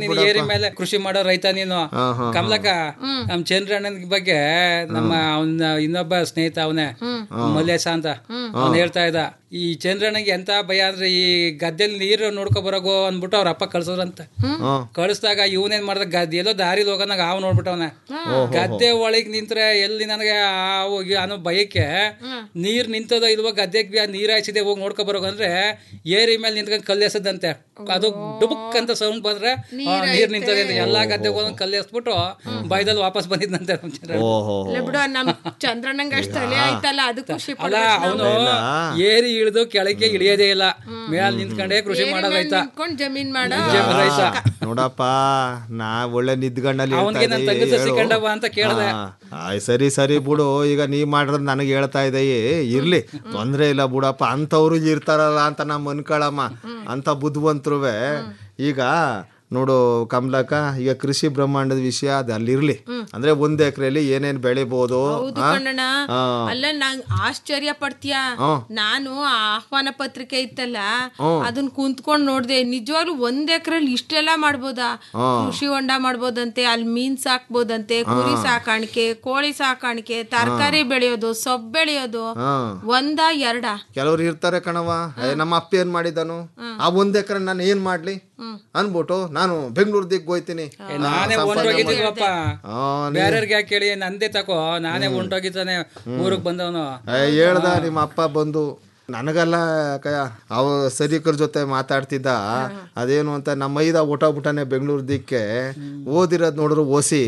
ಮೇಲೆ ಕೃಷಿ ಮಾಡೋ ರೈತ ನೀನು ಕಮಲಕ್ಕ ನಮ್ ಚಂದ್ರಣ್ಣನ ಬಗ್ಗೆ ನಮ್ಮ ಅವನ ಇನ್ನೊಬ್ಬ ಸ್ನೇಹಿತ ಅವನೇ ಮಲ್ಲೇಶ ಅಂತ ಅವ್ನು ಹೇಳ್ತಾ ಇದ್ದ ಈ ಚಂದ್ರಣ್ಣಗೆ ಎಂತ ಭಯ ಅಂದ್ರೆ ಈ ಗದ್ದೆಲಿ ನೀರು ನೋಡ್ಕೊ ಬರೋಗೋ ಅಂದ್ಬಿಟ್ಟು ಅವ್ರ ಅಪ್ಪ ಕಳ್ಸೋರಂತೆ ಕಳಿಸ್ದಾಗ ಇವನೇನ್ ಮಾಡ್ದ ಗದ್ದೆ ಎಲ್ಲೋ ದಾರಿಲಿ ಹೋಗೋನಾಗ ಹಾವು ನೋಡ್ಬಿಟ್ಟವನ ಗದ್ದೆ ಒಳಗ್ ನಿಂತ್ರೆ ಎಲ್ಲಿ ನನಗೆ ಆ ಹೋಗಿ ಅನ್ನೋ ಭಯಕ್ಕೆ ನೀರ್ ನಿಂತದೋ ಇಲ್ವೋ ಗದ್ದೆಗೆ ನೀರ್ ಹಾಯ್ಸಿದೆ ಹೋಗಿ ನೋಡ್ಕೊ ಬರೋಗ ಅಂದ್ರೆ ಏರಿ ಮೇಲೆ ನಿಂತ್ಕೊಂಡು ಕಲ್ಲು ಎಸದಂತೆ ಅದು ಡುಬುಕ್ ಅಂತ ಸೌಂಡ್ ಬಂದ್ರೆ ಆ, ನೀರ್ ನಿಂತದೆ ಅಂತ ಎಲ್ಲಾ ಗದ್ದೆಗೆ ಹೋಗಿ ಕಲ್ಲು ಎಸ್ಬಿಟ್ಟು ಬಾಯ್ದಲ್ಲಿ ವಾಪಸ್ ಬಂದಿದ್ದಂತೆ ನಮ್ ಚಂದ್ರಣ್ಣ. ಓಹೋ ಇಲ್ಲ ಬಿಡು ನಮ್ ಚಂದ್ರಣ್ಣಂಗ ಅಷ್ಟ್ ತಲೆ ಆಯ್ತಲ್ಲ ಅದು ಖುಷಿ ಅಲ್ಲ ಅವನು ಏರಿ ಇಳಿದು ಕೆಳಗೆ ಇಳಿಯೋದೇ ಇಲ್ಲ ಮೇಲ್ ನಿಂತ್ಕೊಂಡೇ ಕೃಷಿ ಮಾಡೋ ರೈತ ನಿಂತ್ಕೊಂಡ್ ಜಮೀನ್ ಮಾಡೋ ಜಮ ರೈತ ನೋಡಪ್ಪ ನಾ ಒಳ್ಳೆ ನಿದ್ಗಣ್ಣಲ್ಲಿ ಅವನ್ಗೆ ನನ್ ತಂಗಿ ಸಸಿ ಕಂಡವ ಅಂತ ಕೇಳ್ದೆ ಆಯ್ ಸರಿ ಸರಿ ಬಿಡು ಈಗ ನೀ ಮಾಡಿರೋದು ನನಗೆ ಹೇಳ್ತಾ ಇದೆಯೇ ಇರ್ಲಿ ತೊಂದ್ರೆ ಇಲ್ಲ ಬಿಡಪ್ಪ ಅಂಥವ್ರು ಇರ್ತಾರಲ್ಲ ಅಂತ ನಮ್ಮ ಅನ್ಕೊಳಮ್ಮ ಅಂತ ಬುದ್ಧಿವಂತರುವೆ ಈಗ ನೋಡು ಕಮಲಕ್ಕ ಈಗ ಕೃಷಿ ಬ್ರಹ್ಮಾಂಡದ ವಿಷಯ ಅದು ಅಲ್ಲಿರ್ಲಿ ಅಂದ್ರೆ ಒಂದ್ ಎಕರೆಯಲ್ಲಿ ಏನೇನ್ ಬೆಳಿಬಹುದು ಹೌದು ಕಣ್ಣಣ್ಣ ಅಲ್ಲ ನಂಗ್ ಆಶ್ಚರ್ಯ ಪಡ್ತೀಯ ಹ್ಮ್. ನಾನು ಆ ಆಹ್ವಾನ ಪತ್ರಿಕೆ ಇತ್ತಲ್ಲ ಹ್ಮ್. ಅದನ್ನ ಕುಂತ್ಕೊಂಡ್ ನೋಡ್ದೆ ನಿಜವಾಗ್ಲೂ ಒಂದ್ ಎಕರೆಲಿ ಇಷ್ಟೆಲ್ಲ ಮಾಡ್ಬೋದಾ ಹ್ಮ್. ಕೃಷಿ ಹೊಂಡ ಮಾಡ್ಬೋದಂತೆ ಅಲ್ಲಿ ಮೀನ್ ಸಾಕ್ಬೋದಂತೆ ಕುರಿ ಸಾಕಾಣಿಕೆ ಕೋಳಿ ಸಾಕಾಣಿಕೆ ತರಕಾರಿ ಬೆಳೆಯೋದು ಸೊಪ್ಪು ಬೆಳೆಯೋದು ಹಾ ಒಂದ ಎರಡ ಕೆಲವ್ರು ಇರ್ತಾರೆ ಕಣವ ಏ, ನಮ್ಮ ಅಪ್ಪ ಏನ್ ಮಾಡಿದನು ಆ ಒಂದ್ ಎಕರೆ ನಾನು ಏನ್ ಮಾಡ್ಲಿ ಅನ್ಬಿಟ್ಟು ನಾನು ಬೆಂಗಳೂರು ದಿಗ್ ಹೋಯ್ತೀನಿ ನಾನೇ ಹೊಂಟೋಗಿದ್ದೀವಪ್ಪ ಆ, ನೀ- ಬೇರೆಯವ್ರಿಗೆ ಯಾಕೆ ಕೇಳಿ ನಂದೇ ತಕೋ ನಾನೇ ಹೊಂಟೋಗಿದ್ದಾನೆ ಊರಿಗೆ ಬಂದವನು ಏ, ಹೇಳ್ದ ನಿಮ್ಮ ಅಪ್ಪ ಬಂದು ನನಗಲ್ಲ ಕಯ ಅವ ಸರಿಕರ ಜೊತೆ ಮಾತಾಡ್ತಿದ್ದ ಅದೇನು ಅಂತ ನಮ್ಮ ಮೈದ ಹೊಟ್ಟೋಗ್ಬಿಟ್ಟಾನೆ ಬೆಂಗಳೂರು ದಿಕ್ಕೆ ಓದಿರೋದು ನೋಡಿದ್ರು ಓಸಿ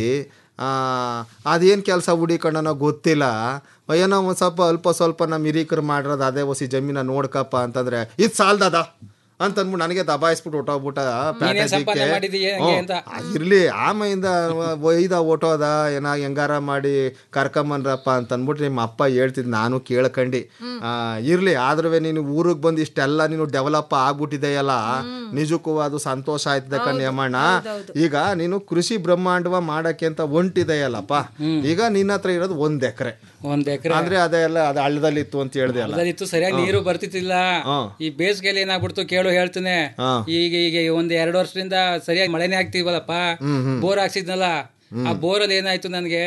ಅದೇನು ಕೆಲಸ ಹುಡಿಕೊಂಡನೋ ಗೊತ್ತಿಲ್ಲ ಏನೋ ಒಂದು ಸ್ವಲ್ಪ ಅಲ್ಪ ಸ್ವಲ್ಪ ನಮ್ಮ ಹಿರೀಕರು ಮಾಡಿರೋದು ಅದೇ ಒಸಿ ಜಮೀನ ನೋಡ್ಕಪ್ಪ ಅಂತಂದ್ರೆ ಇದು ಸಾಲ್ದದ ಅಂತಂದ್ಬಿಟ್ಟು ನನಗೆ ದಬಾಯಿಸ್ಬಿಟ್ಟು ಹೊಟ್ಟೋಗ್ಬಿಟ್ಟ ನೀನೇ ಸಂಪಾದನೆ ಮಾಡಿದ್ದೀಯ ಹಂಗೆ ಅಂತ. ಇರ್ಲಿ ಆಮೆಯಿಂದ ಒಯ್ದ ಓಟೋದ ಏನ ಹೆಂಗಾರ ಮಾಡಿ ಕರ್ಕೊಂಬನ್ರಪ್ಪ ಅಂತ ಅಂದ್ಬಿಟ್ಟು ನಿಮ್ಮ ಅಪ್ಪ ಹೇಳ್ತಿದ್ ನಾನು ಕೇಳ್ಕಂಡು ಆ, ಇರ್ಲಿ ಆದ್ರೂ ನೀನು ಊರಿಗೆ ಬಂದು ಇಷ್ಟೆಲ್ಲ ನೀನು ಡೆವಲಪ್ ಆಗ್ಬಿಟ್ಟಿದೆಯಲ್ಲ ನಿಜಕ್ಕೂ ಅದು ಸಂತೋಷ ಆಯ್ತದೆ ಕಣ್ಯಮ್ಮಣ್ಣ ಈಗ ನೀನು ಕೃಷಿ ಬ್ರಹ್ಮಾಂಡವ ಮಾಡಕ್ಕೆ ಅಂತ ಹೊಂಟಿದೆಯಲ್ಲಪ್ಪ ಈಗ ನಿನ್ನ ಹತ್ರ ಇರೋದು ಒಂದ್ ಎಕರೆ ಒಂದ್ ಎಕರೆ ಅಂದ್ರೆ ಅದೆಲ್ಲ ಅದು ಹಳ್ಳದಲ್ಲಿ ಇತ್ತು ಅಂತ ಹೇಳ್ದೆ ಅಲ್ಲ ಅದಿತ್ತು ಸರಿಯಾಗಿ ನೀರು ಬರ್ತಿತ್ತಿಲ್ಲ ಈ ಬೇಸಿಗೆಯಲ್ಲಿ ಏನಾಗ್ಬಿಡ್ತು ಕೇಳು ಹೇಳ್ತೀನಿ ಹಾ. ಈಗ ಈಗ ಒಂದ್ ಎರಡು ವರ್ಷದಿಂದ ಸರಿಯಾಗಿ ಮಳೆನೇ ಆಗ್ತೀವಲ್ಲಪ್ಪ ಬೋರ್ ಹಾಕ್ಸಿದ್ನಲ್ಲ ಆ ಬೋರಲ್ಲಿ ಏನಾಯ್ತು ನನಗೆ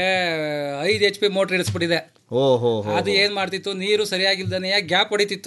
ಐದು ಎಚ್ ಪಿ ಮೋಟರ್ ಇಡಿಸ್ಬಿಟ್ಟಿದೆ ಓಹೋ ಅದು ಏನ್ ಮಾಡ್ತಿತ್ತು ನೀರು ಸರಿಯಾಗಿಲ್ದನೆ ಗ್ಯಾಪ್ ಹೊಡಿತಿತ್ತು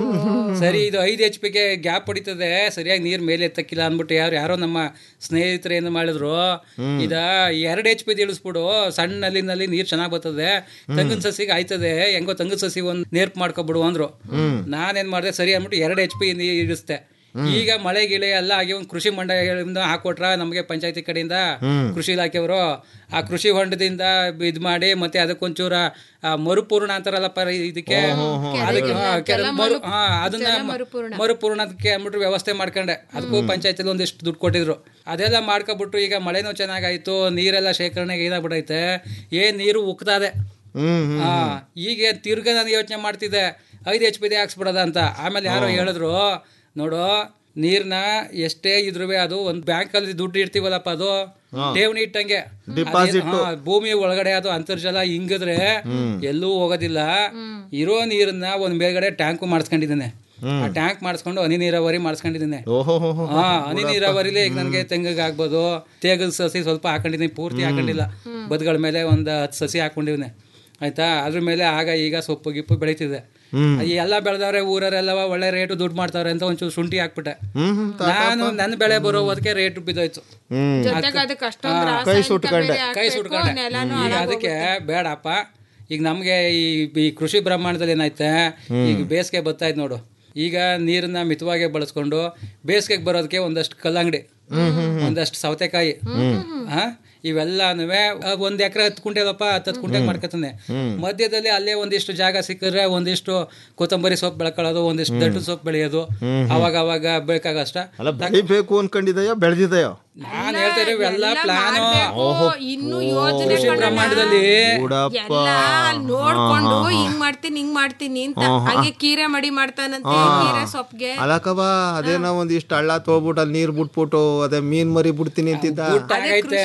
ಸರಿ ಇದು ಐದು ಎಚ್ ಪಿಗೆ ಗ್ಯಾಪ್ ಹೊಡಿತದೆ ಸರಿಯಾಗಿ ನೀರ್ ಮೇಲೆ ಎತ್ತಕ್ಕಿಲ್ಲ ಅಂದ್ಬಿಟ್ಟು ಯಾರು ಯಾರೋ ನಮ್ಮ ಸ್ನೇಹಿತರು ಏನು ಮಾಡಿದ್ರು ಇದ ಎರಡು ಎಚ್ ಪಿ ಇಳಿಸ್ಬಿಡು ಸಣ್ಣ ನಲ್ಲಿನಲ್ಲಿ ನೀರ್ ಚೆನ್ನಾಗ್ ಬರ್ತದೆ ತಂಗಿನ ಸಸಿಗೆ ಆಯ್ತದೆ ಹೆಂಗೋ ತಂಗಿನ ಸಸಿ ಒಂದ್ ನೇರ್ಪ್ ಮಾಡ್ಕೊಬಿಡು ಅಂದ್ರು ನಾನೇನ್ ಮಾಡಿದೆ ಸರಿ ಅಂದ್ಬಿಟ್ಟು ಎರಡು ಎಚ್ ಪಿ ನೀರ್ ಇಳಿಸ್ದೆ ಈಗ ಮಳೆ ಗಿಳೆ ಎಲ್ಲ ಆಗಿ ಒಂದು ಕೃಷಿ ಮಂಡಳಿಯಿಂದ ಹಾಕೊಟ್ರ ನಮಗೆ ಪಂಚಾಯತಿ ಕಡೆಯಿಂದ ಕೃಷಿ ಇಲಾಖೆಯವರು ಆ ಕೃಷಿ ಹೊಂಡದಿಂದ ಇದ್ ಮಾಡಿ ಮತ್ತೆ ಅದಕ್ಕೊಂಚೂರ ಆ, ಮರುಪೂರ್ಣ ಅಂತಾರಲ್ಲಪ್ಪ ಇದಕ್ಕೆ ಅದಕ್ಕೆ ಹಾ, ಕೆಲ ಮರು ಹಾ ಅದನ್ನ ಮರುಪೂರ್ಣಕ್ಕೆ ಅಂದ್ಬಿಟ್ಟು ವ್ಯವಸ್ಥೆ ಮಾಡ್ಕೊಂಡೆ ಅದಕ್ಕೂ ಪಂಚಾಯತಿಲಿ ಒಂದಿಷ್ಟು ದುಡ್ಡು ಕೊಟ್ಟಿದ್ರು ಅದೆಲ್ಲ ಮಾಡ್ಕೊಬಿಟ್ಟು ಈಗ ಮಳೆನೂ ಚೆನ್ನಾಗಾಯ್ತು ನೀರೆಲ್ಲ ಶೇಖರಣೆಗೆ ಇದಾಗ್ಬಿಟ್ಟೈತೆ ಏನ್ ನೀರು ಉಕ್ತದೆ ಹ್ಮ್ ಹಾ ಈಗ ತಿರ್ಗ ನಾನು ಯೋಚನೆ ಮಾಡ್ತಿದ್ದೆ ಐದು ಎಚ್ ಪಿ ದೇ ಹಾಕ್ಸ್ಬಿಡೋದ ಅಂತ ಆಮೇಲೆ ಯಾರೋ ಹೇಳಿದ್ರು ನೋಡು ನೀರ್ನ ಎಷ್ಟೇ ಇದ್ರು ಅದು ಒಂದ್ ಬ್ಯಾಂಕ್ ಅಲ್ಲಿ ದುಡ್ಡು ಇಡ್ತೀವಲ್ಲಪ್ಪ ಅದು ಠೇವಣಿ ಇಟ್ಟಂಗೆ Deposit. ಅದೇ- ಹಾ, ಭೂಮಿ ಒಳಗಡೆ ಅದು ಅಂತರ್ಜಲ ಹಿಂಗಿದ್ರೆ ಎಲ್ಲೂ ಹೋಗೋದಿಲ್ಲ ಇರೋ ನೀರನ್ನ ಒಂದ್ ಮೇಲ್ಗಡೆ ಟ್ಯಾಂಕ್ ಮಾಡಿಸ್ಕೊಂಡಿದ್ದಾನೆ ಆ ಟ್ಯಾಂಕ್ ಮಾಡಿಸ್ಕೊಂಡು ಹನಿ ನೀರಾವರಿ ಮಾಡಿಸ್ಕೊಂಡಿದ್ದೀನಿ ಓಹೋ ಹಾ ಹನಿ ನೀರಾವರಿಲಿ ಈಗ ನನಗೆ ತೆಂಗಿಗೆ ಆಗ್ಬೋದು ತೇಗದ ಸಸಿ ಸ್ವಲ್ಪ ಹಾಕೊಂಡಿದ್ದೀನಿ ಪೂರ್ತಿ ಹಾಕೊಂಡಿಲ್ಲ ಬದುಗಳ ಮೇಲೆ ಒಂದು ಹತ್ತು ಸಸಿ ಹಾಕೊಂಡಿವ್ನೆ ಆಯ್ತಾ ಅದ್ರ ಮೇಲೆ ಆಗ ಈಗ ಸೊಪ್ಪು ಗಿಪ್ಪು ಬೆಳೀತಿದೆ ಈ ಎಲ್ಲ ಬೆಳೆದವ್ರೆ ಊರರೆಲ್ಲವ ಒಳ್ಳೆ ರೇಟು ದುಡ್ಡು ಮಾಡ್ತಾವ್ರೆ ಅಂತ ಒಂಚೂರು ಶುಂಠಿ ಹಾಕ್ಬಿಟ್ಟೆ ನಾನು ನನ್ನ ಬೆಳೆ ಬರೋದಕ್ಕೆ ರೇಟ್ ಬಿದ್ದೋಯ್ತು ಜೊತೆಗೆ ಅದಕ್ಕೆ ಅಷ್ಟೊಂದು ಕೈ ರಾಸಾಯನಿಕ ಸುಟ್ಕೊಂಡೆ. ಬೇರೆ ಕೈ ಹಾಕ್ಬೇಕು, ಸುಟ್ಕೊಂಡೆ ನೆಲನೂ ಈಗ ಅದಕ್ಕೆ ಬೇಡಪ್ಪ ಈಗ ನಮ್ಗೆ ಈ ಈ ಕೃಷಿ ಬ್ರಹ್ಮಾಂಡದಲ್ಲಿ ಏನೈತೆ ಈಗ ಬೇಸಿಗೆ ಬರ್ತಾ ಇದ್ ನೋಡು ಈಗ ನೀರನ್ನ ಮಿತವಾಗಿ ಬಳಸ್ಕೊಂಡು ಬೇಸಿಗೆಗೆ ಬರೋದಕ್ಕೆ ಒಂದಷ್ಟು ಕಲ್ಲಂಗಡಿ ಒಂದಷ್ಟು ಸೌತೆಕಾಯಿ ಹಾ ಇವೆಲ್ಲಾನು ಒಂದ್ ಎಕರೆ ಹತ್ತು ಕುಂಟೆಲಪ್ಪ ಹತ್ತು ಹತ್ತು ಕುಂಟೆ ಮಾಡ್ಕೊತಾನೆ ಮಧ್ಯದಲ್ಲಿ ಅಲ್ಲೇ ಒಂದಿಷ್ಟು ಜಾಗ ಸಿಕ್ಕಿದ್ರೆ ಒಂದಿಷ್ಟು ಕೊತ್ತಂಬರಿ ಸೊಪ್ಪು ಬೆಳ್ಕೊಳ್ಳೋದು ಒಂದಿಷ್ಟು ದಟ್ಟು ಸೊಪ್ಪು ಬೆಳೆಯೋದು ಅವಾಗ ಅವಾಗ ಬೇಕಾಗಷ್ಟ ಅಲ್ಲ ಬೆಳಿಬೇಕು ಅನ್ಕೊಂಡಿದೆಯೋ ಬೆಳೆದಿದೆಯೋ ನಾನ್ ಹೇಳ್ತಾ ಇರೋ ಇವೆಲ್ಲ ಪ್ಲಾನು ಇನ್ನು ಯೋಜನೆ ಕೃಷಿ ಬ್ರಹ್ಮಾಂಡದಲ್ಲಿ ಬಿಡಪ್ಪ ಎಲ್ಲ ನೋಡ್ಕೊಂಡು ಹಿಂಗ್ ಮಾಡ್ತೀನಿ ಹಿಂಗ್ ಮಾಡ್ತೀನಿ ಅಂತ ಹಂಗೆ ಕೀರೆ ಮಡಿ ಮಾಡ್ತಾನಂತೆ ಕೀರೆ ಸೊಪ್ಗೆ ಅಲಕವ ಅದೇನೋ ಒಂದಿಷ್ಟು ಹಳ್ಳ ತೊಗೊಬಿಟ್ಟು ಅಲ್ಲಿ ನೀರ್ ಬಿಟ್ಬಿಟ್ಟು ಅದೇ ಮೀನ್ ಮರಿ ಬಿಡ್ತೀನಿ ಅಂತಿದ್ದ ಅದೇ ಕೃಷಿ ಹೊಂಡ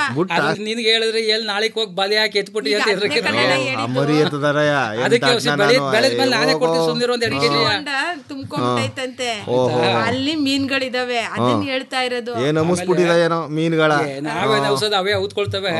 ಅದು ನಿನ್ಗೆ ಹೇಳಿದ್ರೆ ಎಲ್ಲಿ ನಾಳೆಗ್ ಹೋಗಿ ಬಲಿ ಹಾಕಿ ಎತ್ಬಿಟ್ಟು ಅಂತ ಹೆದ್ರಿಕೆ ಆ ಮರಿ ಎತ್ತದಾರಯ ಅದಕ್ಕೆ ಔಷಧಿ ಬೆಳೆ ಬೆಳೆದ್ಮೇಲೆ ನಾನೇ ಕೊಡ್ತೀನಿ ಸುಮ್ನಿರು ಒಂದ್ ಎರಡು ಕೆಜಿ ತುಂಬ್ಕೊಂಡೈತಂತೆ ಓಹೋ. ಅಲ್ಲಿ ಮೀನ್ಗಳಿದಾವೆ ಅದನ್ನ ಹೇಳ್ತಾ ಇರೋದು ಏನ್ ಅಮಿಸ್ಬಿಟ್ಟಿದ ಏನೋ ಮೀನುಗಳ ನಾವೇ ಔಷಧ ಅವೇ ಔತ್ಕೊಳ್ತವೆ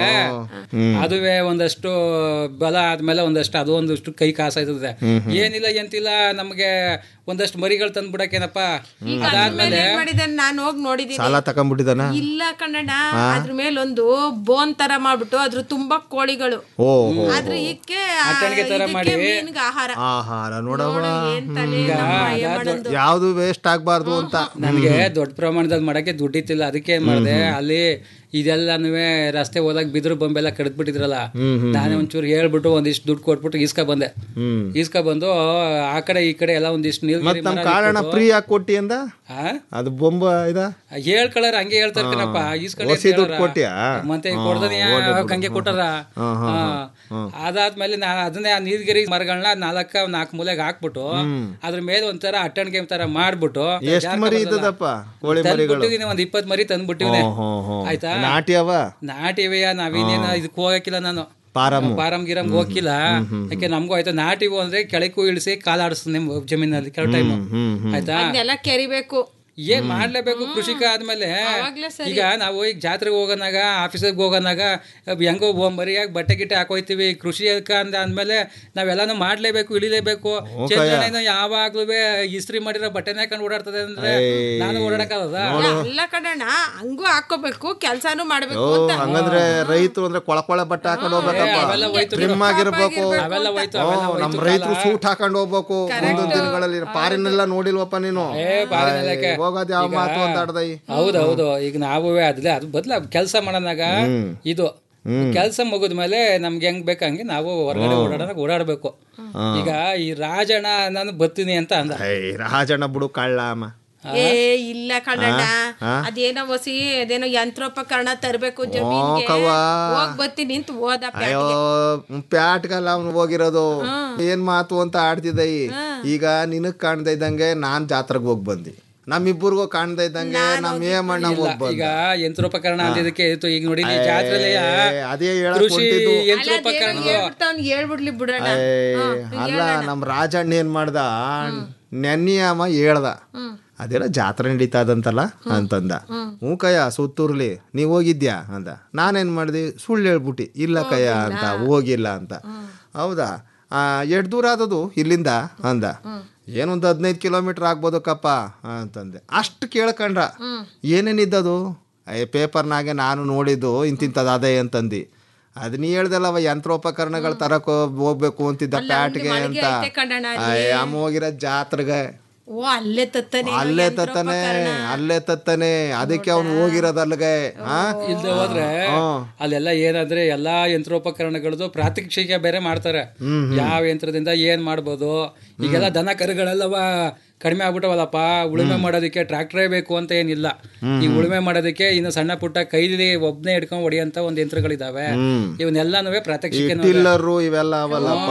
ಅದುವೇ ಒಂದಷ್ಟು ಬಲ ಆದ್ಮೇಲೆ ಒಂದಷ್ಟು ಅದು ಒಂದಷ್ಟು ಕೈ ಕಾಸಾಯ್ತದೆ ಹ್ಮ್, ಹ್ಮ್. ಏನಿಲ್ಲ ಎಂತಿಲ್ಲ ನಮ್ಗೆ ಒಂದಷ್ಟು ಮರಿಗಳು ತಂದು ಬಿಡಕ್ಕೇನಪ್ಪ ಈಗ ಅದ್ರ ಮೇಲೆ ಅದಾದ್ಮೇಲೆ ಏನ್ ಮಾಡಿದಾನೆ ನಾನು ಹೋಗಿ ನೋಡಿದೀನಿ ಸಾಲ ತಕೊಂಡ್ಬಿಟ್ಟಿದಾನ ಇಲ್ಲ ಕನ್ನಡ ಹಾ. ಅದ್ರ ಮೇಲೊಂದು ಬೋನ್ ತರ ಮಾಡ್ಬಿಟ್ಟು ಅದ್ರ ತುಂಬಾ ಕೋಳಿಗಳು ಓ ಹೋ, ಆದ್ರೆ ಹೋ. ಇಕ್ಕೆ ಅಟ್ಟಣಿಗೆ ತರ ಮಾಡಿ ಮೀನ್ಗೆ ಆಹಾರ ಆಹಾರ ನೋಡವ ಏನ್ ತಲೆ ನಮ್ಮ ಅಯ್ಯ ಮಾಡೋದು. ಯಾವ್ದು ವೇಸ್ಟ್ ಆಗ್ಬಾರ್ದು ಅಂತ ನನಗೆ ದೊಡ್ಡ ಪ್ರಮಾಣದಲ್ಲಿ ಮಾಡಕ್ಕೆ ದುಡ್ಡಿತ್ತಿಲ್ಲ ಅದಕ್ಕೆ ಏನ್ ಮಾಡಿದೆ ಅಲ್ಲಿ ಇದೆಲ್ಲನೂ ರಸ್ತೆ ಹೋದಾಗ ಬಿದ್ರು ಬೊಂಬೆಲ್ಲ ಕಡ್ದ್ ಬಿಟ್ಟಿದ್ರಲ್ಲ ಹ್ಮ್, ಹ್ಮ್, ನಾನೇ ಒಂಚೂರು ಹೇಳ್ಬಿಟ್ಟು ಒಂದಿಷ್ಟು ದುಡ್ಡು ಕೊಟ್ಬಿಟ್ಟು ಈಸ್ಕ ಬಂದೆ ಹ್ಮ್ ಈಸ್ಕ ಬಂದು ಆ ಕಡೆ ಈ ಕಡೆ ಎಲ್ಲ ಒಂದಿಷ್ಟು ನೀರು ಮತ್ ನಮ್ ಕಾರಣ ಫ್ರೀ ಆಗಿ ಕೊಟ್ಟಿ ಅಂದ ಅದು ಬೊಂಬ ಇದ ಹೇಳ್ಕೊಳ್ಳಾರ ಹಂಗೆ ಹೇಳ್ತಾರ ಕಣಪ್ಪ ಈಸ್ಕೊಂಡು ಹೊಸಿ ದುಡ್ಡು ಕೊಟ್ಟ್ಯಾ? ಮತ್ತೆ ಹಾ, ಕೊಡ್ದನಿ ಒಳ್ಳೆ ದುಡ್ಡು. ಹಂಗೆ ಕೊಟ್ಟಾರ ಹಾ, ಹಾ, ಹಾ. ಹಾ. ಅದಾದ್ಮೇಲೆ ನಾ ಅದನ್ನೇ ಆ ನೀಲಗಿರಿ ಮರಗಳನ್ನ ನಾಲ್ಕ ನಾಲ್ಕು ಮೂಲೆಗೆ ಹಾಕ್ಬಿಟ್ಟು ಹ್ಮ್. ಅದ್ರ ಮೇಲೆ ಒಂಥರ ಅಟ್ಟಣಿಗೆ ತರ ಮಾಡ್ಬಿಟ್ಟು ಎಷ್ಟ್ ಮರಿ ಇದ್ದದಪ್ಪ ಕೋಳಿ ಮರಿಗಳು ತಂದ್ಬಿಟ್ಟಿದೀನಿ ಒಂದ್ ಇಪ್ಪತ್ ಮರಿ ತಂದ್ಬಿಟ್ಟಿವ್ನೆ ಹ್ಮ್, ಹ್ಮ್, ಹ್ಮ್. ಆಯ್ತಾ ನಾಟಿ ಅವ ನಾಟಿವೆಯ ನಾವಿನ್ನೇನು ಇದಕ್ಕೆ ಹೋಗಕ್ಕಿಲ್ಲ ನಾನು ಪಾರಮ್ಮು. ಪಾರಂ ಗಿರಂ ಹೋಗಿಲ್ಲ ಯಾಕೆ ನಮಗೂ ಆಯ್ತು ನಾಟಿವು ಅಂದ್ರೆ ಕೆಳಕ್ಕೂ ಇಳಿಸಿ ಕಾಲಾಡಿಸ್ತೀನಿ ಜಮೀನಲ್ಲಿ ಕೆಲ ಟೈಮ್ ಆಯ್ತಾ ಅದನ್ನೆಲ್ಲ ಕೆರಿಬೇಕು ಏನ್ ಮಾಡ್ಲೇಬೇಕು ಕೃಷಿಕ ಆದ್ಮೇಲೆ ಅವಾಗ್ಲೇ ಸರಿ. ಈಗ ನಾವು ಈಗ ಜಾತ್ರೆಗೆ ಹೋಗೋನಾಗ ಆಫೀಸಿಗೆ ಹೋಗೋನಾಗ ಅಹ್ ಹೆಂಗೋ ಒ- ಮರಿಯಾಗಿ ಬಟ್ಟೆ ಗಿಟ್ಟೆ ಹಾಕೋಯ್ತೀವಿ ಕೃಷಿ ಅದ್ಕ ಅಂದ ಅಂದ್ಮೇಲೆ ನಾವೆಲ್ಲಾನು ಮಾಡ್ಲೇಬೇಕು ಇಳಿಲೇಬೇಕು ಚೇತನ ಯಾವಾಗ್ಲೂ ಇಸ್ತ್ರಿ ಮಾಡಿರೋ ಬಟ್ಟೆನೇ ಹಾಕೊಂಡು ಓಡಾಡ್ತದೆ ಅಂದ್ರೆ ಏಯ್. ನಾನು ಓಡಾಡಕ್ಕಾಗದ ಅಲ್ಲ ಕಣಣ್ಣ ಹಂಗೂ ಹಾಕೋಬೇಕು ಕೆಲ್ಸಾನು ಮಾಡ್ಬೇಕು ಓ ಅಂತ ಹಂಗಂದ್ರೆ ರೈತರು ಅಂದ್ರೆ ಕೊಳ ಕೊಳ ಬಟ್ಟೆ ಹಾಕೊಂಡು ಅವೆಲ್ಲ ಹೋಗ್ಬೇಕಪ್ಪ ಹೋಯ್ತು ಟ್ರಿಮ್ ಆಗಿರ್ಬೇಕು ಅವೆಲ್ಲ ಹೋಯ್ತು ಓ, ಅವೆಲ್ಲ ನಮ್ ಹೋಯ್ತು ರೈತರು ಕಾಲ. ಸೂಟ್ ಹಾಕೊಂಡು ಹೋಗ್ಬೇಕು ಮುಂದಿನ ದಿನಗಳಲ್ಲಿ ಪಾರಿನೆಲ್ಲ ನೋಡಿಲ್ವಪ್ಪ ನೀನು ಏ, ಪಾರಿನೆಲ್ಲ ಯಾಕೆ? ಏ, ಹೋಗೋದ್ ಯಾವ ಈಗ- ಮಾತು ಅಂತ ಆಡ್ದೈ ಹೌದೌದು ಈಗ ನಾವು ಅದ್ಲೆ ಅದು ಬದ್ಲ ಕೆಲಸ ಮಾಡೋನಾಗ ಇದು ಕೆಲಸ ಮುಗಿದ ಮೇಲೆ ನಮ್ಗೆ ಹೆಂಗ್ ಬೇಕು ಹಂಗೆ ನಾವು ಹೊರಗಡೆ ಓಡಾಡೋದಾಗ ಓಡಾಡ್ಬೇಕು ಈಗ ಈ ರಾಜಣ್ಣ ನಾನು ಬರ್ತೀನಿ ಅಂತ ಅಂದ ಏಯ್ ರಾಜಣ್ಣ ಬಿಡು ಕಳ್ಳ ಅಮ್ಮ ಏ ಇಲ್ಲ ಕಣಣ್ಣ ಆ? ಅದೇನೋ ಹೊಸಿ ಅದೇನೋ ಯಂತ್ರೋಪಕರಣ ತರಬೇಕು ಜಮೀನ್ಗೆ ಕವ್ವ. ಹೋಗ್ ಬರ್ತೀನಿ ನಿಂತು ಹೋದ ಅಯ್ಯೋ ಪ್ಯಾಟ್ಗಲ್ಲ ಅವ್ನು ಹೋಗಿರೋದು ಏನ್ ಮಾತು ಅಂತ ಆಡ್ತಿದ್ದ ಈಗ ನಿನಗ್ ಕಾಣ್ದ ಇದ್ದಂಗೆ ನಾನ್ ಜಾತ್ರೆಗೆ ಹೋಗ್ ಬಂದಿ ನಮ್ಮಿಬ್ಬರಿಗೂ ಕಾಣ್ದ ಇದ್ದಂಗೆ ನಮ್ ಏಮಣ್ಣ ಇಲ್ಲ, ಹೋಗ್ ಬಂದ ಈಗ ಯಂತ್ರೋಪಕರಣ ಅಂದಿದ್ದಕ್ಕೆ ಇತ್ತು ಈಗ ನೋಡಿ ಈ ಏ, ಜಾತ್ರೆಲಿ ಅದೇ ಹೇಳಕ್ ಕೃಷಿ ಹೊಂಟಿದ್ದು. ಯಂತ್ರೋಪಕರಣ ಅವ್ನು ಹೇಳ್ಬಿಡ್ಲಿ ಬಿಡೋಣ ಏ, ಅಲ್ಲ ನಮ್ ರಾಜಣ್ಣ ಏನ್ ಮಾಡ್ದ ನೆನ್ನಿಯಮ್ಮ ಹೇಳ್ದ ಅದೇನೋ ಜಾತ್ರೆ ನಡೀತಾ ಇದಂತಲ್ಲ ಅಂತಂದ ಹ್ಞೂ ಕಯ್ಯ ಸುತ್ತೂರ್ಲಿ ನೀವ್ ಹೋಗಿದ್ಯಾ ಅಂದ ನಾನೇನ್ ಮಾಡ್ದೆ ಸುಳ್ಳು ಹೇಳ್ಬಿಟ್ಟಿ ಇಲ್ಲ ಕಯ್ಯ ಅಂತ ಹೋಗಿಲ್ಲ ಅಂತ ಹೌದಾ ಎಷ್ಟು ದೂರ ಆದದು ಇಲ್ಲಿಂದ ಅಂದ ಏನೊಂದು ಹದಿನೈದು ಕಿಲೋಮೀಟರ್ ಆಗ್ಬೋದಕ್ಕಪ್ಪ ಅಂತಂದೆ ಅಷ್ಟು ಕೇಳ್ಕೊಂಡ್ರ ಏನೇನಿದ್ದದು ಏ ಪೇಪರ್ನಾಗೆ ನಾನು ನೋಡಿದ್ದು ಇಂತಿಂಥದ್ದು ಅದೇ ಅಂತಂದು ಅದು ನೀ ಹೇಳ್ದಲ್ಲವ ಯಂತ್ರೋಪಕರಣಗಳು ತರಕ್ ಹೋಗ್ಬೇಕು ಅಂತಿದ್ದ ಪ್ಯಾಟ್ಗೆ ಅಂತ ಐತೆ ಕಣಣ್ಣ ಅಯ್ಯ, ಅಮ್ಮ ಹೋಗಿರೋ ಜಾತ್ರೆಗೆ ಓ ಅಲ್ಲೇ ತತ್ತಾನೆ ಅಲ್ಲೇ ತತ್ತಾನೆ ಅಲ್ಲೇ ತತ್ತಾನೆ ಅದಕ್ಕೆ ಅವ್ನು ಹೋಗಿರೋದು ಅಲ್ಲಿಗೆ ಆ? ಇಲ್ದೆ ಹೋದ್ರೆ ಹ್ಮ್. ಅಲ್ಲೆಲ್ಲ ಏನಂದ್ರೆ ಎಲ್ಲಾ ಯಂತ್ರೋಪಕರಣಗಳದ್ದು ಪ್ರಾತ್ಯಕ್ಷಿಕೆ ಬೇರೆ ಮಾಡ್ತಾರೆ ಯಾವ ಯಂತ್ರದಿಂದ ಏನ್ ಮಾಡ್ಬೋದು ಈಗೆಲ್ಲ ದನ ಕರುಗಳೆಲ್ಲವ ಕಡಿಮೆ ಆಗ್ಬಿಟ್ಟವಲ್ಲಪ್ಪ ಉಳುಮೆ ಮಾಡೋದಕ್ಕೆ ಟ್ರಾಕ್ಟರೇ ಬೇಕು ಅಂತ ಏನಿಲ್ಲ ಈ ಉಳುಮೆ ಮಾಡೋದಕ್ಕೆ ಇನ್ನು ಸಣ್ಣ ಪುಟ್ಟ ಕೈಲಿ ಒಬ್ನೇ ಹಿಡ್ಕೊಂಡ್ ಹೊಡಿಯಂತ ಒಂದ್ ಯಂತ್ರಗಳಿದಾವೆ ಇವನ್ನೆಲ್ಲಾನು ಪ್ರಾತ್ಯಕ್ಷಿಕೆ ಟಿಲ್ಲರು ಇವೆಲ್ಲ ಅವಲ್ಲಪ್ಪ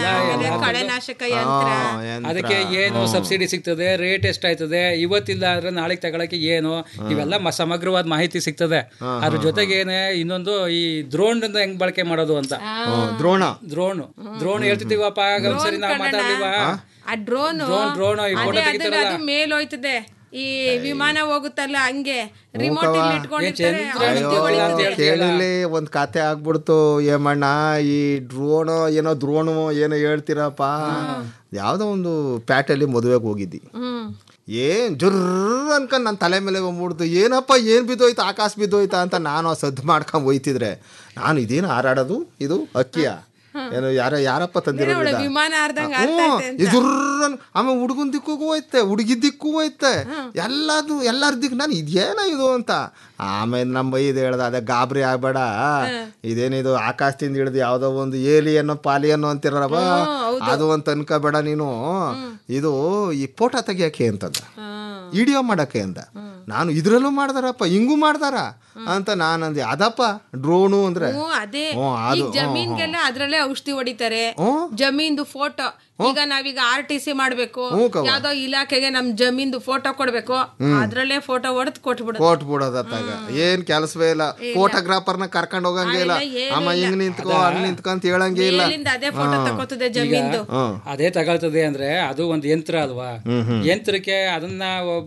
ಕಳೆನಾಶಕ ಯಂತ್ರ ಅದಕ್ಕೆ ಏನು ಸಬ್ಸಿಡಿ ಸಿಗ್ತದೆ ರೇಟ್ ಎಷ್ಟಾಯ್ತದೆ ಇವತ್ತಿಲ್ಲ ಅಂದ್ರೆ ನಾಳೆಗೆ ತಗೊಳಕ್ಕೆ ಏನು ಇವೆಲ್ಲ ಮ- ಸಮಗ್ರವಾದ ಮಾಹಿತಿ ಸಿಗ್ತದೆ ಅದ್ರ ಜೊತೆಗೆ ಏನೇ ಇನ್ನೊಂದು ಈ ದ್ರೋಣ್ ಹೆಂಗ್ ಬಳಕೆ ಮಾಡೋದು ಅಂತ ದ್ರೋಣ ದ್ರೋಣ್ ದ್ರೋಣ್ ಹೇಳ್ತಿದೀವಪ್ಪ ಆಗ ಒಂದ್ಸರಿ ನಾವು ಮಾತಾಡ್ಲಿವಾ ಆ ಡ್ರೋನ್ ಡ್ರೋನ್ ಡ್ರೋನ್ ಈ ಫೋಟೋ ತೆಗಿತಾರಲ್ಲ ಅದು ಮೇಲ್ ಹೋಯ್ತದೆ ಈ ವಿಮಾನ ಹೋಗುತ್ತಲ್ಲ ಹಂಗೆ ರಿಮೋಟ್ ಇಲ್ಲಿ ಇಟ್ಕೊಂಡಿರ್ತಾರೆ ಅಯ್ಯೋ ಕೇಳಿಲಿ ಒಂದ್ ಕತೆ ಆಗ್ಬಿಡ್ತು ಏಮಣ್ಣ ಈ ಡ್ರೋನ್ ಏನೋ ದ್ರೋಣು ಏನೋ ಹೇಳ್ತೀರಪ್ಪ ಯಾವ್ದೋ ಒಂದು ಪ್ಯಾಟಲ್ಲಿ ಮದುವೆಗೆ ಹೋಗಿದ್ದಿ ಹ್ಮ್ ಏನ್ ಜುರ್ರ್ ಅನ್ಕೊಂಡ್ ನನ್ನ ತಲೆ ಮೇಲೆ ಬಂದ್ಬಿಡ್ತು ಏನಪ್ಪ ಏನ್ ಬಿದ್ದೋಯ್ತು ಆಕಾಶ ಬಿದ್ದೋಯ್ತಾ ಅಂತ ನಾನು ಆ ಸದ್ದು ಮಾಡ್ಕೊಂಡ್ ಹೋಯ್ತಿದ್ರೆ ನಾನು ಇದೇನು ಹಾರಾಡೋದು ಇದು ಅಕ್ಕಿಯ ಏನು ಯಾರ ಯಾರಪ್ಪ ತಂದಿರೋದು ಒಳ್ಳೆ ಇದ? ವಿಮಾನ ಆರ್ದಂಗ ಹ್ಞೂ, ಆರ್ತೈತೆ ಅಂತ. ಈ ಜುರ್ರನ್ ಆಮೇಲೆ ಹುಡುಗನ ದಿಕ್ಕಿಗೂ ಹೋಯ್ತೆ ಹುಡುಗಿ ದಿಕ್ಕೂ ಹೋಯ್ತೆ ಎಲ್ಲದು ಎಲ್ಲರ ದಿಕ್ಕು ನಾನು ಇದೇನ ಇದು ಅಂತ ಆಮೇಲೆ ನಮ್ಮ ಇದು ಹೇಳ್ದ ಅದೇ ಗಾಬರಿ ಆಗ್ಬೇಡ ಇದೇನಿದು ಆಕಾಶದಿಂದ ಹಿಡಿದು ಯಾವುದೋ ಒಂದು ಏಲಿಯನ್ನು ಪಾಲಿಯನ್ನು ಅಂತಿರವ ಅದು ಅಂತ ಅನ್ಕೋಬೇಡ ನೀನು ಇದು ಈ ಫೋಟೋ ತೆಗಿಯಕ್ಕೆ ಅಂತಂದ ವಿಡಿಯೋ ಮಾಡಕ್ಕೆ ಅಂತ ನಾನು ಇದ್ರಲ್ಲೂ ಮಾಡ್ದಾರಪ್ಪ ಹಿಂಗೂ ಮಾಡ್ದಾರ ಅಂತ ನಾನಂದೆ ಅದಪ್ಪ ಡ್ರೋನು ಅಂದ್ರೆ ಹ್ಞೂ ಅದೇ ಹ್ಞೂ, ಈಗ ಅದು, ಹ್ಞೂ, ಜಮೀನ್ಗೆಲ್ಲ ಅದ್ರಲ್ಲೇ ಔಷಧಿ ಹೊಡಿತಾರೆ ಹ್ಞೂ. ಜಮೀನ್ದು ಫೋಟೋ ಈಗ ನಾವೀಗ ಆರ್ ಟಿ ಸಿ ಮಾಡ್ಬೇಕು ಹ್ಞೂ ಕವ್ವ. ಯಾವ್ದೋ ಇಲಾಖೆಗೆ ನಮ್ ಜಮೀನ್ದು ಫೋಟೋ ಕೊಡ್ಬೇಕು ಹ್ಮ್. ಅದ್ರಲ್ಲೇ ಫೋಟೋ ಹೊಡೆದ್ ಕೊಟ್ಬಿಡೋದು ಕೋಟ್ ಬಿಡೋದತ್ತಾಗ ಏನ್ ಕೆಲಸವೇ ಇಲ್ಲ ಫೋಟೋಗ್ರಾಫರ್ನ ಕರ್ಕೊಂಡ್ ಹೋಗಂಗೆ ಇಲ್ಲ ಅಮ್ಮ ಹಿಂಗ್ ನಿಂತ್ಕೋ ಹಂಗ್ ನಿಂತ್ಕೊ ಅಂತ ಹೇಳಂಗೆ ಇಲ್ಲ ಮೇಲಿಂದ ಅದೇ ಫೋಟೋ ಹಾ. ತಗೋತದೆ ಜಮೀನ್ದು ಅದೇ ತಗೊಳ್ತದೆ ಅಂದ್ರೆ ಅದು ಒಂದು ಯಂತ್ರ ಅಲ್ವಾ ಹ್ಮ್, ಹ್ಮ್. ಯಂತ್ರಕ್ಕೆ ಅದನ್ನ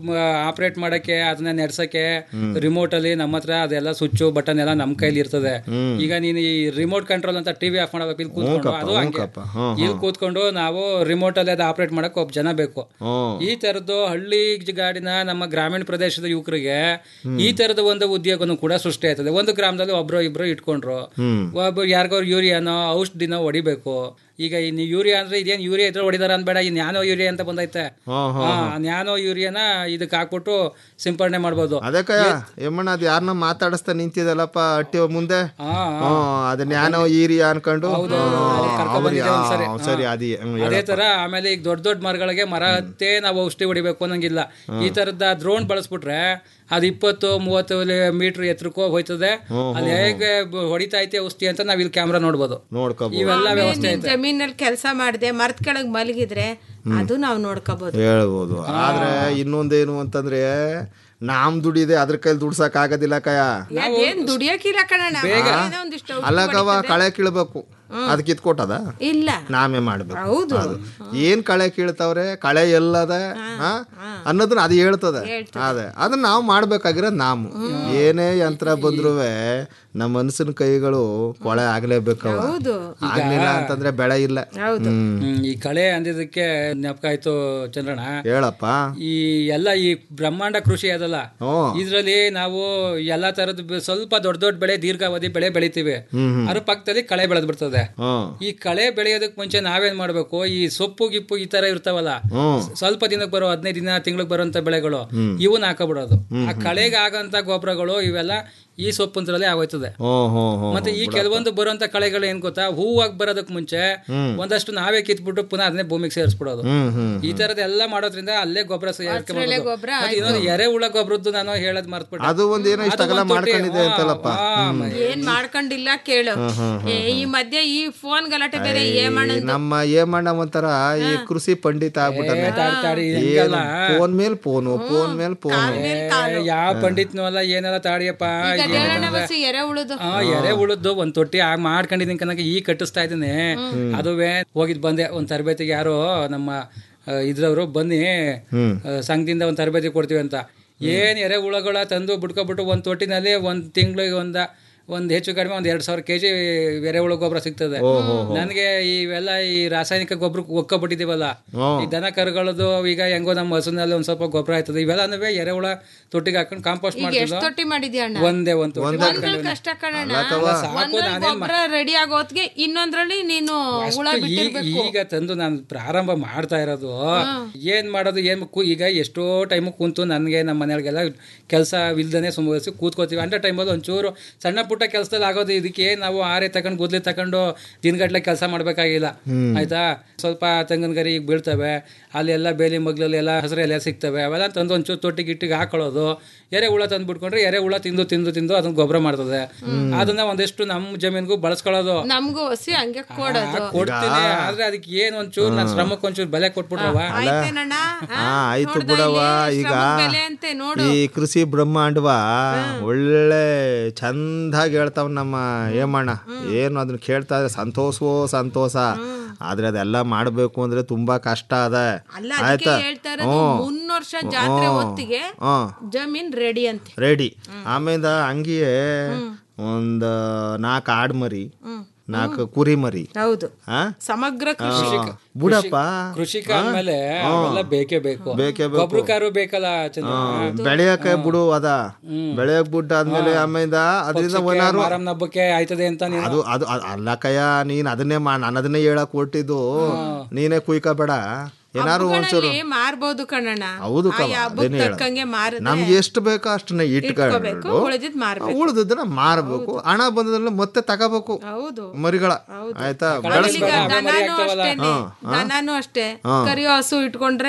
ಆಪರೇಟ್ ಮಾಡಕ್ಕೆ ಅದನ್ನ ನಡೆಸಕ್ಕೆ ರಿಮೋಟ್ ಅಲ್ಲಿ ನಮ್ಮ ಹತ್ರ ಅದೆಲ್ಲ ಸ್ವಿಚ್ ಬಟನ್ ಎಲ್ಲ ನಮ್ ಕೈಲಿ ಇರ್ತದೆ ಹ್ಮ್. ಈಗ ನೀನು ಈ ರಿಮೋಟ್ ಕಂಟ್ರೋಲ್ ಅಂತ ಟಿವಿ ಆಫ್ ಮಾಡಬೇಕು ಇಲ್ಲಿ ಕೂತ್ಕೊಂಡು ಹ್ಞೂಕಪ್ಪ, ಅದು ಹಂಗೆ ಹ್ಞೂಕಪ್ಪ. ಹ್ಮ್, ಇಲ್ಲಿ ಕೂತ್ಕೊಂಡು ನಾವು ರಿಮೋಟ್ ಅಲ್ಲಿ ಅದು ಆಪರೇಟ್ ಮಾಡಕ್ ಒಬ್ಬ ಜನ ಬೇಕು ಹ್ಮ್. ಈ ತರದ್ದು ಹಳ್ಳಿ ಗಾಡಿನ ನಮ್ಮ ಗ್ರಾಮೀಣ ಪ್ರದೇಶದ ಯುವಕರಿಗೆ ಹ್ಮ್. ಈ ತರದ ಒಂದು ಉದ್ಯೋಗನು ಕೂಡ ಸೃಷ್ಟಿ ಆಯ್ತದೆ ಒಂದು ಗ್ರಾಮದಲ್ಲಿ ಒಬ್ರು ಇಬ್ರು ಇಟ್ಕೊಂಡ್ರು ಹ್ಮ್. ಒಬ್ಬ ಯಾರಿಗೋ ಯೂರಿಯಾನೋ ಔಷಧಿನೋ ಹೊಡಿಬೇಕು ಈಗ ಇನ್ನು ಯೂರಿಯಾ ಅಂದ್ರೆ ಇದೇನು ಯೂರಿಯಾ ಇದ್ರೆ ಹೊಡಿದಾರ ಅನ್ಬೇಡ ಈ ನ್ಯಾನೋ ಯೂರಿಯಾ ಅಂತ ಬಂದೈತೆ ಹಾ, ಹಾ, ಆ, ಹಾ. ನ್ಯಾನೋ ಯೂರಿಯಾನ ಇದಕ್ಕೆ ಹಾಕ್ಬಿಟ್ಟು ಸಿಂಪರಣೆ ಮಾಡ್ಬೋದು ಅದಕ್ಕಯ್ಯ ಯಮ್ಮಣ್ಣ ಅದ್ ಯಾರನ್ನ ಮಾತಾಡಿಸ್ತಾ ನಿಂತಿದಲ್ಲಪ್ಪ ಅಟ್ಟಿ ಮುಂದೆ ಹ್ಮ್ ಅದನ್ನ ಯಾನೋ ಈರಿ ಅನ್ಕೊಂಡು ಹ್ಮ್, ಅವ್ರಿ- ಬಂದಿದೆ ಒಂದ್ಸರಿ. ಹಾ, ಸರಿ ಅದಿ ಹ್ಮ್, ಅದೇ ಹೇಳಪ್ಪ. ತರ ಆಮೇಲೆ ಈಗ ದೊಡ್ಡ ದೊಡ್ಡ ಮರಗಳಿಗೆ ಮರ ಹತ್ತೇ ನಾವು ಔಷಧಿ ಹೊಡಿಬೇಕು ಅನ್ನಂಗಿಲ್ಲ ಈ ತರದ ಡ್ರೋನ್ ಬಳಸ್ಬಿಟ್ರೆ ಅದು ಇಪ್ಪತ್ತು ಮೂವತ್ತು ಮೀಟರ್ ಎತ್ತರಕ್ಕೂ ಹೋಯ್ತದೆ ಹ್ಮ್, ಅಲ್ಲಿ ಹ್ಮ್, ಹೇಗೆ ಬ- ಹೊಡಿತಾ ಐತೆ ಔಷಧಿ ಅಂತ ನಾವ್ ಇಲ್ಲಿ ಕ್ಯಾಮ್ರಾ ನೋಡ್ಬೋದು ನೋಡ್ಕೋಬಹುದು ಇವೆಲ್ಲ ಆಮೇಲೆ ವ್ಯವಸ್ಥೆ ನೀನ್ ಐತೆ ಜಮೀನಲ್ಲಿ ಕೆಲಸ ಮಾಡದೆ ಮರದ ಕೆಳಗ್ ಮಲಗಿದ್ರೆ ಅದು ನಾವು ನೋಡ್ಕೋಬಹುದು ಹೇಳ್ಬೋದು ಆದ್ರೆ ಇನ್ನೊಂದೇನು ಅಂತಂದ್ರೆ ನಾಮ್ ದುಡಿದೆ ಅದ್ರ ಕೈಲಿ ದುಡ್ಸಕ್ ಆಗೋದಿಲ್ಲ ಕಯ ಅದೇನ್ ದುಡಿಯಕ್ಕಿಲ್ಲ ಕಣಣ್ಣ ಏನೋ ಒಂದಿಷ್ಟು ಔಷಧಿ ಅಲ್ಲಕವ ಹೊಡಿತದೆ. ಕಳೆ ಕೀಳ್ಬೇಕು ಅದ್ ಕಿತ್ಕೊಟ್ಟದ ಇಲ್ಲ ನಾವೇ ಮಾಡ್ಬೇಕು ಹೌದು. ಅದು. ಏನ್ ಕಳೆ ಕೀಳ್ತಾವ್ರೆ ಕಳೆ ಎಲ್ಲದ ಹಾ? ಅನ್ನೋದನ್ನ ಅದು ಹೇಳ್ತದೆ ಅದೇ ಅದನ್ನ ನಾವು ಮಾಡ್ಬೇಕಾಗಿರೋದು ನಾವು ಏನೇ ಯಂತ್ರ ಬಂದ್ರುವೆ ನಮ್ಮ ಮನಸ್ಸಿನ ಕೈಗಳು ಕೊಳೆ ಆಗ್ಲೇಬೇಕವ ಹೌದು. ಆಗ್ಲಿಲ್ಲ ಅಂತಂದ್ರೆ ಬೆಳೆ ಇಲ್ಲ ಹೌದು ಹ್ಮ್ ಹ್ಮ್, ಈ ಕಳೆ ಅಂದಿದ್ದಕ್ಕೆ ಜ್ಞಾಪಕ ಆಯ್ತು ಚಂದ್ರಣ್ಣ ಹೇಳಪ್ಪ ಈ ಎಲ್ಲ ಈ ಬ್ರಹ್ಮಾಂಡ ಕೃಷಿ ಅದಲ್ಲ ಹ್ಮ್. ಇದ್ರಲ್ಲಿ ನಾವು ಎಲ್ಲಾ ತರದ ಬೆ- ಸ್ವಲ್ಪ ದೊಡ್ಡ ದೊಡ್ಡ ಬೆಳೆ ದೀರ್ಘಾವಧಿ ಬೆಳೆ ಬೆಳಿತೀವಿ ಹ್ಮ್, ಹ್ಮ್. ಅದ್ರ ಪಕ್ಕದಲ್ಲಿ ಕಳೆ ಬೆಳೆದ್ ಬಿಡ್ತದೆ ಹ್ಮ್ ಈ ಕಳೆ ಬೆಳೆಯೋದಕ್ ಮುಂಚೆ ನಾವೇನ್ ಮಾಡ್ಬೇಕು ಈ ಸೊಪ್ಪು ಗಿಪ್ಪು ಈ ತರ ಇರ್ತಾವಲ್ಲ ಹ್ಮ್. ಸ್ವಲ್ಪ ದಿನಕ್ಕೆ ಬರೋ ಹದಿನೈದು ದಿನ ತಿಂಗಳಿಗೆ ಬರುವಂತ ಬೆಳೆಗಳು ಹ್ಮ್. ಇವನ್ನ ಹಾಕಬಿಡೋದು ಹ್ಮ್, ಆ ಕಳೆಗೆ ಆಗಂತ ಗೊಬ್ಬರಗಳು ಇವೆಲ್ಲ ಈ ಸೊಪ್ಪಂತ್ರಲ್ಲೇ ಆಗೋಯ್ತದೆ ಹ್ಮ್ ಹ್ಮ್ ಹ್ಮ್ ಮತ್ತೆ ಈ ಕೆಲವೊಂದು ಬರುವಂತ ಕಳೆಗಳು ಏನ್ ಗೊತ್ತಾ ಹೂವಾಗಿ ಬರೋದಕ್ ಮುಂಚೆ ಹ್ಮ್. ಒಂದಷ್ಟು ನಾವೇ ಕಿತ್ಬಿಟ್ಟು ಪುನಃ ಅದನ್ನೇ ಭೂಮಿಗೆ ಸೇರಿಸ್ಬಿಡೋದು ಹ್ಮ್ ಹ್ಮ್ ಈ ತರದ ಎಲ್ಲ ಮಾಡೋದ್ರಿಂದ ಅಲ್ಲೇ ಗೊಬ್ಬರ ಹಸ್ರಲೆ ಗೊಬ್ರ ಇನ್ನೊಂದು ಎರೆಹುಳ ಗೊಬ್ಬರದ್ದು ನಾನು ಹೇಳದ್ ಮರ್ತ್ಬಿಟ್ಟೆ ಅದು ಒಂದ್ ಏನೋ ಇಷ್ಟಾಗಲ್ಲ ಅದು ಒಂದ್ ತೊಟ್ಟಿ, ಮಾಡ್ಕೊಂಡಿದೆ ಹಾ, ಅಂತಲ್ಲಪ್ಪ ಹಾ, ಹ್ಮ್. ಏನ್ ಮಾಡ್ಕೊಂಡಿಲ್ಲ ಕೇಳು ಹ್ಮ್, ಹ್ಮ್, ಏ, ಈ ಮಧ್ಯೆ ಈ ಫೋನ್ ಗಲಾಟೆ ಬೇರೆ ಏಮಣ್ಣ ಈ ನಮ್ಮ ಏಮಣ್ಣ ಒಂಥರ ಈ ಕೃಷಿ ಪಂಡಿತ ಆಗ್ಬಿಟ್ಟಾನೆ ತಾಡಿ, ತಾಡಿ, ಹಿಂಗಲ್ಲ. ಫೋನ್ ಮೇಲ್ ಫೋನು ಫೋನ್ ಮೇಲ್ ಫೋನು ಯಾವ ಪಂಡಿತ್ನು ಅಲ್ಲ ಏನೆಲ್ಲ ತಾಡಿಯಪ್ಪ ಈಗ ಏನಿದೆ ದೇವಣ್ಣ ಅಂದ್ರೆ- ಬಸ್ಸಿ ಎರೆ ಉಳುದು ಆ ಎರೆ ಉಳಿದ್ದು ಒಂದ್ ತೊಟ್ಟಿ ಆ ಮಾಡ್ಕೊಂಡಿದ್ದೀನಿ ಕನಕ ಈ ಕಟ್ಟಿಸ್ತಾ ಇದ್ದೀನಿ ಅದುವೇ ಹೋಗಿದ್ ಬಂದೆ ಒಂದ್ ತರಬೇತಿಗೆ ಯಾರೋ ನಮ್ಮ ಆ, ಇದ್ರವ್ರು ಬನ್ನಿ ಹ್ಮ್. ಆ, ಸಂಘದಿಂದ ಒಂದ್ ತರಬೇತಿ ಕೊಡ್ತೀವಿ ಅಂತ ಏನ್ ಎರೆ ಹುಳಗಳ ತಂದು ಬಿಟ್ಕೊಬಿಟ್ಟು ಒಂದ್ ತೊಟ್ಟಿನಲ್ಲಿ ಒಂದ್ ತಿಂಗಳಿಗೆ ಒಂದ ಒಂದ್ ಹೆಚ್ಚು ಕಡಿಮೆ ಒಂದ್ ಎರಡ್ ಸಾವಿರ ಕೆಜಿ ಎರೆಹುಳ ಗೊಬ್ಬರ ಸಿಗ್ತದೆ ಓ, ಹೋ, ಹೋ. ನನಗೆ ಇವೆಲ್ಲ ಈ ರಾಸಾಯನಿಕ ಗೊಬ್ಬರ ಒಕ್ಕಬಿಟ್ಟಿದೀವಲ್ಲ ಹ್ಮ್. ಈ ದನ ಕರುಗಳದ್ದು ಈಗ ಹೆಂಗೋ ನಮ್ಮ ಹಸುನಲ್ಲಿ ಒಂದ್ ಸ್ವಲ್ಪ ಗೊಬ್ಬರ ಆಯ್ತದೆ ಇವೆಲ್ಲ ಎರೆಹುಳ ತೊಟ್ಟಿಗೆ ಹಾಕೊಂಡು ಕಾಂಪೋಸ್ಟ್ ಈಗ ಎಷ್ಟ್ ಮಾಡ್ತಿದ್ವು ತೊಟ್ಟಿ ಮಾಡಿದ್ಯಾ ಅಣ್ಣ ಒಂದೇ ಒಂದ್ ತೊಟ್ಟಿ ಒಂದ್ರಲ್ಲಿ ಮಾಡ್ಕೊಂಡಿವ್ನಿ. ಕಷ್ಟ ಕಣಣ್ಣ ಅಲ್ಲ ಸಾಕು, ಒಂದ್ರಲ್ಲಿ ನಾನೇನ್ ಗೊಬ್ಬರ ರೆಡಿ ಆಗೋತ್ಗೆ ಇನ್ನೊಂದ್ರಲ್ಲಿ ನೀನು ಹುಳ ಅಷ್ಟು ಈ- ಬಿಟ್ಟಿರ್ಬೇಕು ಈಗ ತಂದು ನಾನು ಪ್ರಾರಂಭ ಮಾಡ್ತಾ ಇರೋದು ಏನ್ ಮಾಡೋದು ಏನ್ ಕು- ಈಗ ಎಷ್ಟೋ ಟೈಮ್ ಕುಂತು ನನಗೆ ನಮ್ಮ ಮನೆಯವ್ರಿಗೆಲ್ಲ ಕೆಲಸ ಇಲ್ದನೆ ಸುಮ್ಮನೆ ಕೂತ್ಕೋತೀವಿ ಅಂಥ ಟೈಮಲ್ಲಿ ಒಂಚೂರು ಸಣ್ಣ ಪುಟ್ಟ ಕೆಲಸದಲ್ಲಿ ಆಗೋದು ಇದಕ್ಕೆ ನಾವು ಆರೆ ತಗೊಂಡು ಗುದ್ಲಿ ತಗೊಂಡು ದಿನಗಟ್ಲೆ ಕೆಲಸ ಮಾಡ್ಬೇಕಾಗಿಲ್ಲ ಹ್ಮ್. ಆಯ್ತಾ ಸ್ವಲ್ಪ ತೆಂಗಿನ ಗರಿ ಈಗ ಬೀಳ್ತವೆ ಅಲ್ಲೆಲ್ಲ ಬೇಲಿ ಮಗ್ಲಲ್ಲಿ ಎಲ್ಲ ಹಸಿರು ಎಲೆ ಸಿಗ್ತವೆ ಅವೆಲ್ಲ ತಂದು ಒಂಚೂರು ತೊಟ್ಟಿ ಗಿಟ್ಟಿಗೆ ಹಾಕೊಳ್ಳೋದು ಎರೆ ಹುಳ ತಂದು ಬಿಟ್ಕೊಂಡ್ರೆ ಎರೆ ಹುಳ ತಿಂದು ತಿಂದು ತಿಂದು ಅದನ್ನ ಗೊಬ್ಬರ ಮಾಡ್ತದೆ ಅದನ್ನ ಒಂದಿಷ್ಟು ನಮ್ಮ ಜಮೀನ್ಗೂ ಬಳಸ್ಕೊಳ್ಳೋದು ನಮ್ಗೂ ಹಸಿ ಹಂಗೆ ಕೊಡೋದು ಕೊಡ್ತೀನಿ ಆದ್ರೆ ಅದಕ್ಕೆ ಏನ್ ಒಂಚೂರು ನನ್ನ ಶ್ರಮಕ್ಕೆ ಒಂಚೂರು ಬೆಲೆ ಕೊಟ್ಬಿಟ್ರವ ಆಯ್ತೇನಣ್ಣ ಹಾ ಆಯ್ತು ಬಿಡವ ಈಗ ಬೆಲೆ ಅಂತೆ ನೋಡು ಈ ಕೃಷಿ ಬ್ರಹ್ಮಾಂಡವ ಒಳ್ಳೆ ಚಂದಾಗಿ ಹೇಳ್ತಾವ ನಮ್ಮ ಏಮಣ್ಣ ಏನು ಅದನ್ನ ಕೇಳ್ತಾ ಇದ್ರೆ ಸಂತೋಷವೋ ಸಂತೋಷ ಆದ್ರೆ ಅದೆಲ್ಲ ಮಾಡ್ಬೇಕು ಅಂದ್ರೆ ತುಂಬಾ ಕಷ್ಟ ಅದ ಅಲ್ಲ ಅದಕ್ಕೆ ಹೇಳ್ತಾ ಇರೋದು ಮುನ್ನ ವರ್ಷ ಜಾತ್ರೆ ಹೊತ್ತಿಗೆ ಹ್ಮ್ ಜಮೀನ್ ರೆಡಿ ಅಂತೆ ರೆಡಿ ಆಮೇಲೆ ಹಂಗೆಯೇ ಒಂದು ನಾಲ್ಕು ಆಡ್ ಮರಿ ನಾಲ್ಕು ಕುರಿ ಮರಿ ಹೌದು ಆ? ಸಮಗ್ರ ಆ, ಕೃಷಿ ಬಿಡಪ್ಪ ಕೃಷಿಕ ಅಂದ್ಮೇಲೆ ಅವೆಲ್ಲ ಬೇಕೇ ಬೇಕು ಬೇಕೇ ಬೇಕು. ಗೊಬ್ಬರಕಾರು ಬೇಕಲ್ಲ ಚಂದ್ರ ಬೆಳೆಯಕ್ಕೆ ಬಿಡು ಅದ ಬೆಳೆಯಕ್ ಬಿಟ್ಟು ಆದ್ಮೇಲೆ ಆಮೇಲೆ ಅದರಿಂದ ಒನಾರು ಮಾರಮ್ಮನ ಹಬ್ಬಕ್ಕೆ ಆಯ್ತದೆ ಅಂತ ನೀನು ಅದು ಅದು ಅ- ಅಲ್ಲ ಕಯ್ಯ ನೀನ್ ಅದನ್ನೇ ಮಾ ನಾನು ಅದನ್ನೇ ಹೇಳಕ್ ಹೊಟ್ಟಿದ್ದು ನೀನೇ ಕುಯ್ಕೋಬೇಡ ಏನಾರು ಒಂಚೂರು ಹಬ್ಬಗಳಲ್ಲಿ ಮಾರ್ಬೋದು ಕಣಣ್ಣ ಹೌದು ಕವ, ಆಯಾ ಹಬ್ಬಕ್ಕೆ ಅದೇನೇ ಹೇಳೋದು. ತಕ್ಕಂಗೆ ಮಾರಿದ್ರೆ ನಮ್ಗೆ ಎಷ್ಟು ಬೇಕೋ ಅಷ್ಟನ್ನ ಇಟ್ಕೋಬೇಕು ಇಟ್ಕೊಂಡು ಉಳಿದಿದ್ ಮಾರ್ಬೇಕು ಉಳಿದನ್ನ ಮಾರಬೇಕು ಹಣ ಬಂದದನ್ನ ಮತ್ತೆ ತಗೋಬೇಕು ಹೌದು ಮರಿಗಳ ಆಯ್ತಾ ಆಮೇಲೆ ಈಗ ಬೆಳೆಸ್ಬೇಕು ದನನೂ ಅಷ್ಟೇನೆ ಹಾ, ಹಾ. ದನನೂ ಅಷ್ಟೇ ಹಾ. ಕರಿಯೋ ಹಸು ಇಟ್ಕೊಂಡ್ರೆ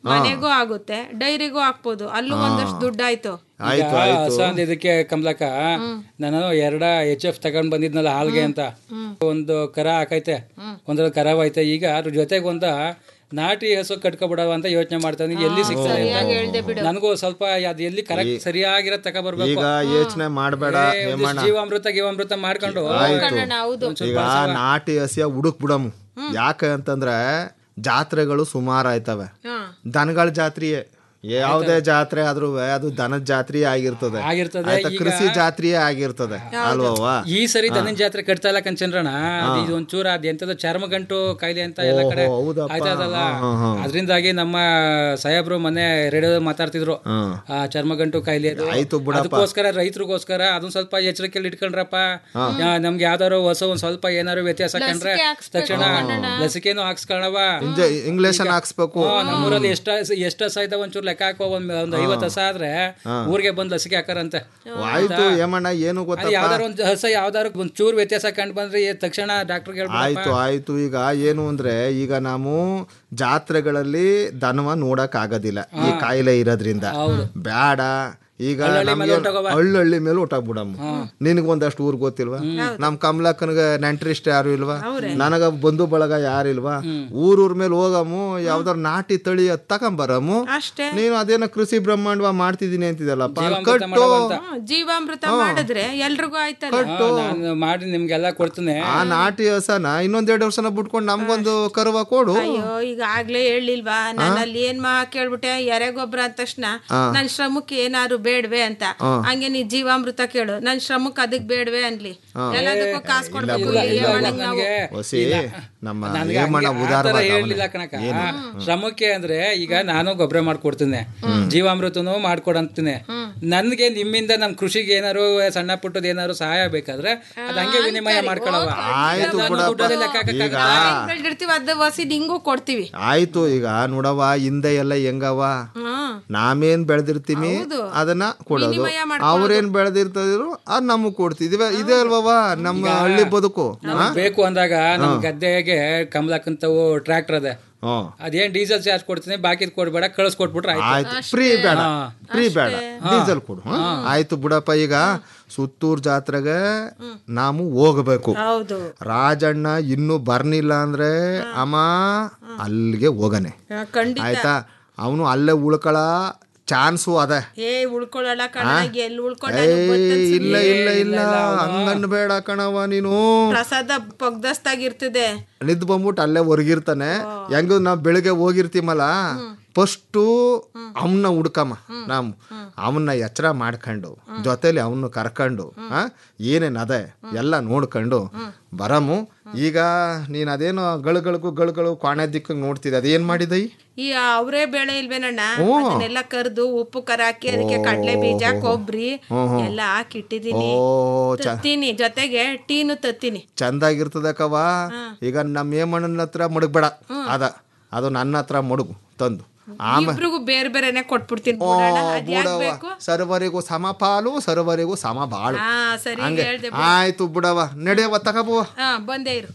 ಮನೆಗೂ ಆಗುತ್ತೆ ಡೈರಿಗೂ ಹಾಕ್ಬೋದು ಅಲ್ಲೂ ಒಂದಷ್ಟು ದುಡ್ಡು ಆಯ್ತು ಈಗ ಹೊಸ ಒಂದ್ ಇದಕ್ಕೆ ಕಮಲಕ್ಕ ನಾನು ಎರಡ ಎಚ್ ಎಫ್ ತಗೊಂಡ್ ಬಂದಿದ್ನಲ್ಲ ಹಾಲ್ಗೆ ಅಂತ ಒಂದು ಕರ ಹಾಕೈತೆ ಒಂದ್ರಲ್ಲಿ ಕರಾವ್ ಐತೆ ಈಗ ಅದ್ರ ಜೊತೆಗೆ ಒಂದ ನಾಟಿ ಹಸು ಕಟ್ಕೊಬಿಡವ ಅಂತ ಯೋಚನೆ ಮಾಡ್ತಾನೆ ಎಲ್ಲಿ ಸಿಗ್ತದೆ ಸರಿಯಾಗಿ ಹೇಳ್ದೆ ಬಿಡು. ನನಗೂ ಸ್ವಲ್ಪ ಅದ್ ಎಲ್ಲಿ ಕರೆಕ್ಟ್ ಸರಿಯಾಗಿರೋ ತಗೊಬರ್ಬೇಕು ಈಗ ಯೋಚನೆ ಮಾಡಬೇಡ ಏ, ಒಂದಿಷ್ಟು ಜೀವಾಮೃತ ಗೀವಾಮೃತ ಮಾಡ್ಕೊಂಡು ಆಯ್ತು ಈಗ ನಾಟಿ ಹಸಿಯ ಹುಡುಕ್ ಬಿಡಮು ಯಾಕೆ ಅಂತಂದ್ರೆ ಜಾತ್ರೆಗಳು ಸುಮಾರು ಆಯ್ತವೆ ದನಗಳ ಜಾತ್ರೆಯೇ ಯಾವುದೇ ಜಾತ್ರೆ ಆದ್ರೂ ಅದು ದನದ ಜಾತ್ರೆಯೇ ಆಗಿರ್ತದೆ ಆಗಿರ್ತದೆ, ಆಯ್ತಾ ಈಗ- ಕೃಷಿ ಜಾತ್ರೆಯೇ ಆಗಿರ್ತದೆ ಅಲ್ವವ್ವ ಈ ಸರಿ ದನ ಜಾತ್ರೆ ಕಟ್ತಾ ಇಲ್ಲ ಕಂಚನ್ರಣ ಇದು ಒಂಚೂರ ಅದ್ ಎಂತದ ಚರ್ಮಗಂಟು ಕಾಯಿಲೆ ಅಂತ ಎಲ್ಲ ಕಡೆ ಓಹೋ, ಹೌದಪ್ಪ. ಆಯ್ತದಲ್ಲ ಹಾ, ಹಾ. ಅದರಿಂದಾಗಿ ನಮ್ಮ ಸಾಹೇಬ್ರು ಮೊನ್ನೆ ರೇಡಿಯೋ ಮಾತಾಡ್ತಿದ್ರು ಹ್ಮ್. ಆ ಚರ್ಮಗಂಟು ಕಾಯಿಲೆ ಅದು. ಆಯ್ತು ಬಿಡಪ್ಪ. ಅದಕ್ಕೋಸ್ಕರ ರೈತರಿಗೋಸ್ಕರ ಅದನ್ನ ಸ್ವಲ್ಪ ಎಚ್ಚರಿಕೆಯಲ್ಲಿ ಇಟ್ಕೊಂಡ್ರಪ್ಪ ಯಾ, ನಮ್ಗೆ ಯಾವ್ದಾರು ಹೊಸ ಒಂದ್ ಸ್ವಲ್ಪ ಏನಾರು ವ್ಯತ್ಯಾಸ ಕಂಡ್ರೆ ಲಸಿಕೆ ಹಾಕ್ಸ್ಬೇಕು ತಕ್ಷಣ ಕಣಣ್ಣ. ಲಸಿಕೆನು ಹಾಕ್ಸ್ಕೊಳವ ಇಂಜೆ ಇಂಗ್ಲೇಷನ್ ಹಾಕ್ಸ್ಬೇಕು ಹಾ, ನಮ್ಮೂರಲ್ಲಿ ಎಷ್ಟ ಎಷ್ಟ ಹಸ ಇದಾವ ಒಂಚೂರು ಲೆಕ್ಕ ಹಾಕೋ ಒಂದ್ ಒಂದ್ ಐವತ್ ಹಸ ಆದ್ರೆ ಊರಿಗೆ ಬಂದ್ ಲಸಿಕೆ ಹಾಕಾರಂತೆ ಆಯ್ತು ಏಮಣ್ಣ ಏನು ಅದು ಗೊತ್ತಪ್ಪ ಯಾವ್ದಾರು ಒಂದ್ ಹಸ ಯಾವ್ದಾರು ಒಂದ್ ಚೂರ್ ವ್ಯತ್ಯಾಸ ಕಂಡು ಬಂದ್ರೆ ಏ ತಕ್ಷಣ ಡಾಕ್ಟರ್ ಆಯ್ತು ಆಯ್ತು ಈಗ ಏನು ಅಂದ್ರೆ ಈಗ ನಾವು ಜಾತ್ರೆಗಳಲ್ಲಿ ದನವ ನೋಡಕ್ ಆಗೋದಿಲ್ಲ ಈ ಕಾಯಿಲೆ ಇರೋದ್ರಿಂದ ಬ್ಯಾಡ ಈಗ ಹಳ್ಳಹಳ್ಳಿ ಮೇಲೆ ನಮ್ಗೆ ಹೊರ್ಟೋಗವ. ಹಳ್ಳಹಳ್ಳಿ ಮೇಲೆ ಹೊಟ್ಟಾಗ್ಬಿಡಮ್ಮ ನಿನಗೆ ಒಂದಷ್ಟು ಊರ್ ಗೊತ್ತಿಲ್ವಾ ನಮ್ ಕಮಲಕ್ಕನಿಗೆ ನೆಂಟ್ರಿಷ್ಟ ಯಾರು ಇಲ್ವಾ ನನಗ ಬಂಧು ಬಳಗ ಯಾರಿಲ್ವಾ ಊರೂರ್ ಮೇಲೆ ಹೋಗಮ್ಮು ಯಾವ್ದಾರು ನಾಟಿ ತಳಿ ಅದ್ ತಗೊಂಬರಮ್ಮು ಅಷ್ಟೇ ನೀನು ಅದೇನೋ ಕೃಷಿ ಬ್ರಹ್ಮಾಂಡವ ಮಾಡ್ತಿದೀನಿ ಅಂತಿದಲ್ಲಪ್ಪ ಅಲ್ಲಿ ಕಟ್ಟು ಹ್ಮ್, ಜೀವಾಮೃತ ಮಾಡಿದ್ರೆ ಎಲ್ರಿಗೂ ಆಯ್ತಲ್ಲ ನಾನು ಮಾಡಿ ನಿಮ್ಗೆಲ್ಲ ಕೊಡ್ತೀನಿ ಆ ನಾಟಿ ಹಸನ ಇನ್ನೊಂದೆರಡು ವರ್ಷನ ಬಿಟ್ಕೊಂಡು ನಮ್ಗೊಂದು ಕರುವ ಕೊಡು ಅಯ್ಯೋ ಈಗ ಆಗ್ಲೇ ಹೇಳಿಲ್ವಾ ನಾನು ಅಲ್ಲಿ ಏನ್ ಮಾ ಕೇಳ್ಬಿಟ್ಟೆ ಎರೆಗೊಬ್ಬರ ಅಂದ ತಕ್ಷಣ ನನ್ ಶ್ರಮಕ್ಕೆ ಏನಾರು ಬೇಡ್ವೆ ಅಂತ ಹಂಗೆ ನೀ ಜೀವಾಮೃತ ಕೇಳು ನನ್ ಶ್ರಮಕ್ಕೆ ಅದಕ್ ಬೇಡ್ವೆ ಅನ್ಲಿ ಎಲ್ಲದಕ್ಕೂ ಕಾಸು ಕೊಡ್ಬೇಕು ಈ ಯಮನಿಗೆ ನಾವು ನನಗೆ ಹೊಸಿ ನಮ್ಮ ನನ್ಗೆ ಏಮಣ್ಣ ಹಂಗೆ ಆ ಉದಾರ ಥರ ಹೇಳಿಲ್ಲ ಕಣಕ ಶ್ರಮಕ್ಕೆ ಅಂದ್ರೆ ಈಗ ನಾನು ಗೊಬ್ಬರ ಮಾಡ್ಕೊಡ್ತೀನಿ ಜೀವಾಮೃತನು ಮಾಡ್ಕೊಡಂತೀನಿ ನನ್ಗೆ ನಿಮ್ಮಿಂದ ನಮ್ ಕೃಷಿಗೆ ಏನಾರು ಸಣ್ಣ ಪುಟ್ಟದ ಏನಾರು ಸಹಾಯ ಬೇಕಾದ್ರೆ ಅದ್ ಹಂಗೆ ವಿನಿಮಯ ಮಾಡ್ಕೊಳವ ಆಯ್ತು ನಾನು ಬಿಡಪ್ಪ ದುಡ್ಡಲ್ಲಿ ಲೆಕ್ಕ ಈಗ ಹಾಕಕ್ಕಾಗಲ್ಲ. ಹೆಂಗ್ ಬೆಳ್ದಿರ್ತೀವಿ ಅದ ವಸಿ ನಿಂಗೂ ಕೊಡ್ತೀವಿ ಆಯ್ತು ಈಗ ನೋಡವ ಹಿಂದೆ ಎಲ್ಲ ಹೆಂಗವ ಹ್ಮ್ ನಾವೇನ್ ಬೆಳೆದಿರ್ತೀವಿ ಅದನ್ನ ಕೊಡೋದು ವಿನಿಮಯ ಮಾಡ್ಕೊಳ್ಳೋದು. ಅವ್ರೇನ್ ಬೆಳೆದಿರ್ತಿದ್ರು ಅದ್ ನಮಗ್ ಕೊಡ್ತಿದ್ವಿ ಇದೇ ಅಲ್ವವ ನಮ್ಮ ಹಳ್ಳಿ ಬದುಕು ನಮ್ಗ್ ಬೇಕು ಅಂದಾಗ ನಮ್ ಗದ್ದೆಗೆ ಕಮಲಕ್ಕಂತವು ಟ್ರ್ಯಾಕ್ಟರ್ ಅದೇ ಹ್ಮ್ ಅದೇನ್ ಡೀಸೆಲ್ ಚಾರ್ಜ್ ಕೊಡ್ತೀನಿ ಬಾಕಿದ್ ಕೊಡ್ಬೇಡ ಕಳ್ಸ್ಕೊಟ್ಬಿಟ್ರೆ ಆಯ್ತು ಆಯ್ತು ಫ್ರೀ ಬೇಡ ಹಾ. ಫ್ರೀ ಬೇಡ ಡೀಸೆಲ್ ಕೊಡು ಹಾ? ಆಯ್ತು ಬಿಡಪ್ಪ ಈಗ ಸುತ್ತೂರ್ ಜಾತ್ರೆಗೆ ನಾವು ಹೋಗ್ಬೇಕು ಹೌದು ರಾಜಣ್ಣ ಇನ್ನೂ ಬರ್ನಿಲ್ಲ ಅಂದ್ರೆ ಅಮ್ಮ ಅಲ್ಲಿಗೆ ಹೋಗನೆ ಆ, ಖಂಡಿತ ಆಯ್ತಾ ಅವನು ಅಲ್ಲೇ ಉಳ್ಕೊಳ ಚಾನ್ಸು ಅದ ಏ ಉಳ್ಕೊಳ್ಳಲ್ಲ ಕಣ ಎಲ್ಲಿ ಉಳ್ಕೊಂಡ ಏ ಇಲ್ಲ ಇಲ್ಲ ಇಲ್ಲ ಹಂಗನ್ಬೇಡ ಕಣವ ನೀನು ಪ್ರಸಾದ ಪಗ್ದಸ್ತಾಗಿರ್ತದೆ ನಿದ್ದು ಬಂದ್ಬಿಟ್ಟು ಅಲ್ಲೇ ಹೊರಗಿರ್ತಾನೆ ಹೆಂಗ ನಾವ್ ಬೆಳಿಗ್ಗೆ ಹೋಗಿರ್ತೀಮಲ್ಲ ಫಸ್ಟು ಅವನ್ನ ಹುಡ್ಕಮ್ಮ ನಾವು ಅವನ್ನ ಎಚ್ಚರ ಮಾಡ್ಕೊಂಡು ಜೊತೆಲಿ ಅವನ್ನ ಕರ್ಕೊಂಡು ಆ, ಏನೇನ್ ಅದೇ ಎಲ್ಲ ನೋಡ್ಕೊಂಡು ಬರಮು ಈಗ ನೀನ್ ಅದೇನೋ ಗಳಗಳಿಗೂ ಗಳಗಳು ಕ್ವಾಣೆ ದಿಕ್ಕ ನೋಡ್ತಿದ್ದೆ ಅದೇನ್ ಮಾಡಿದೈ ಈ ಅವರೇ ಬೇಳೆ ಇಲ್ವೇನಣ್ಣ ಅದನ್ನೆಲ್ಲ ಕರ್ದು ಉಪ್ಪು ಕರ ಹಾಕಿ ಅದಕ್ಕೆ ಕಡ್ಲೆ ಬೀಜ ಕೊಬ್ಬರಿ ಎಲ್ಲ ಹಾಕಿ ಇಟ್ಟಿದೀನಿ ಓ ಚ ತತ್ತೀನಿ ಜೊತೆಗೆ ಟೀನು ತತ್ತೀನಿ ಚಂದಾಗಿರ್ತದೆ ಕವ ಈಗ ನಮ್ಮ ಏಮಣ್ಣನ ಹತ್ರ ಮಡಗ್ಬೇಡ ಅದ ಅದು ನನ್ನ ಹತ್ರ ಮಡಗು ತಂದು ಆಮೇಲೆ ಇಬ್ರಿಗೂ ಬೇರೆ ಬೇರೆನೆ ಕೊಟ್ಬಿಡ್ತೀನಿ ಬಿಡೋಣ ಅದ್ ಯಾಕ್ ಬುಡವ ಬೇಕು ಸರ್ವರಿಗೂ ಸಮ ಪಾಲು ಸರ್ವರಿಗೂ ಸಮ ಬಾಳು ಹಾ ಸರಿ ಹಂಗೆ ಹೇಳ್ದೆ ಆಯ್ತು ಬಿಡವ ನಡೆಯವ ತಗಬುವ ಹಾ ಬಂದೇ ಇರು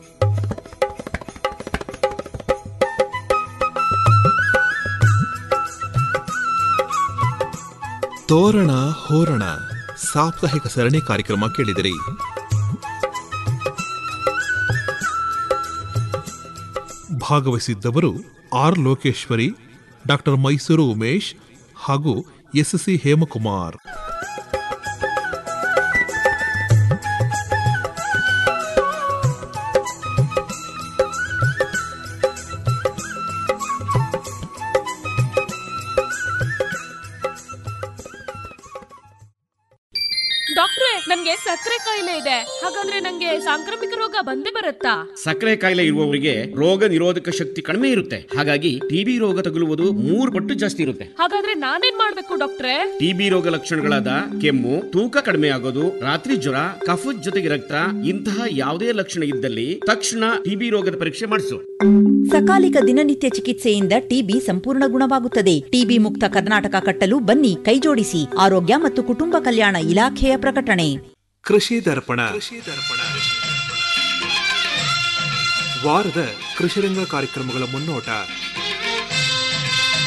ತೋರಣ ಹೋರಣ ಸಾಪ್ತಾಹಿಕ ಸರಣಿ ಕಾರ್ಯಕ್ರಮ ಕೇಳಿದಿರಿ ಭಾಗವಹಿಸಿದ್ದವರು ಆರ್ ಲೋಕೇಶ್ವರಿ ಡಾಕ್ಟರ್ ಮೈಸೂರು ಉಮೇಶ್ ಹಾಗೂ ಎಸ್ ಸಿ ಹೇಮಕುಮಾರ್ ಡಾಕ್ಟ್ರೆ ನನ್ಗೆ ಸಕ್ಕರೆ ಕಾಯಿಲೆ ಇದೆ ಹಾಗಂದ್ರೆ ನಂಗೆ ಸಾಂಕ್ರಾಮಿಕ ರೋಗ ಬಂದೇ ಬರುತ್ತಾ ಸಕ್ಕರೆ ಕಾಯಿಲೆ ಇರುವವರಿಗೆ ರೋಗ ನಿರೋಧಕ ಶಕ್ತಿ ಕಡಿಮೆ ಇರುತ್ತೆ ಹಾಗಾಗಿ ಟಿಬಿ ರೋಗ ತಗುಲುವುದು ಮೂರು ಪಟ್ಟು ಜಾಸ್ತಿ ಇರುತ್ತೆ ಹಾಗಾದ್ರೆ ನಾನೇನ್ ಮಾಡ್ಬೇಕು ಡಾಕ್ಟ್ರೆ ಟಿಬಿ ರೋಗ ಲಕ್ಷಣಗಳಾದ ಕೆಮ್ಮು ತೂಕ ಕಡಿಮೆ ಆಗೋದು ರಾತ್ರಿ ಜ್ವರ ಕಫದ ಜೊತೆಗೆ ರಕ್ತ ಇಂತಹ ಯಾವುದೇ ಲಕ್ಷಣ ಇದ್ದಲ್ಲಿ ತಕ್ಷಣ ಟಿಬಿ ರೋಗದ ಪರೀಕ್ಷೆ ಮಾಡಿಸು ಸಕಾಲಿಕ ದಿನನಿತ್ಯ ಚಿಕಿತ್ಸೆಯಿಂದ ಟಿಬಿ ಸಂಪೂರ್ಣ ಗುಣವಾಗುತ್ತದೆ ಟಿಬಿ ಮುಕ್ತ ಕರ್ನಾಟಕ ಕಟ್ಟಲು ಬನ್ನಿ ಕೈಜೋಡಿಸಿ ಆರೋಗ್ಯ ಮತ್ತು ಕುಟುಂಬ ಕಲ್ಯಾಣ ಇಲಾಖೆಯ ಪ್ರಕಟಣೆ ಕೃಷಿ ದರ್ಪಣ ವಾರದ ಕೃಷಿರಂಗ ಕಾರ್ಯಕ್ರಮಗಳ ಮುನ್ನೋಟ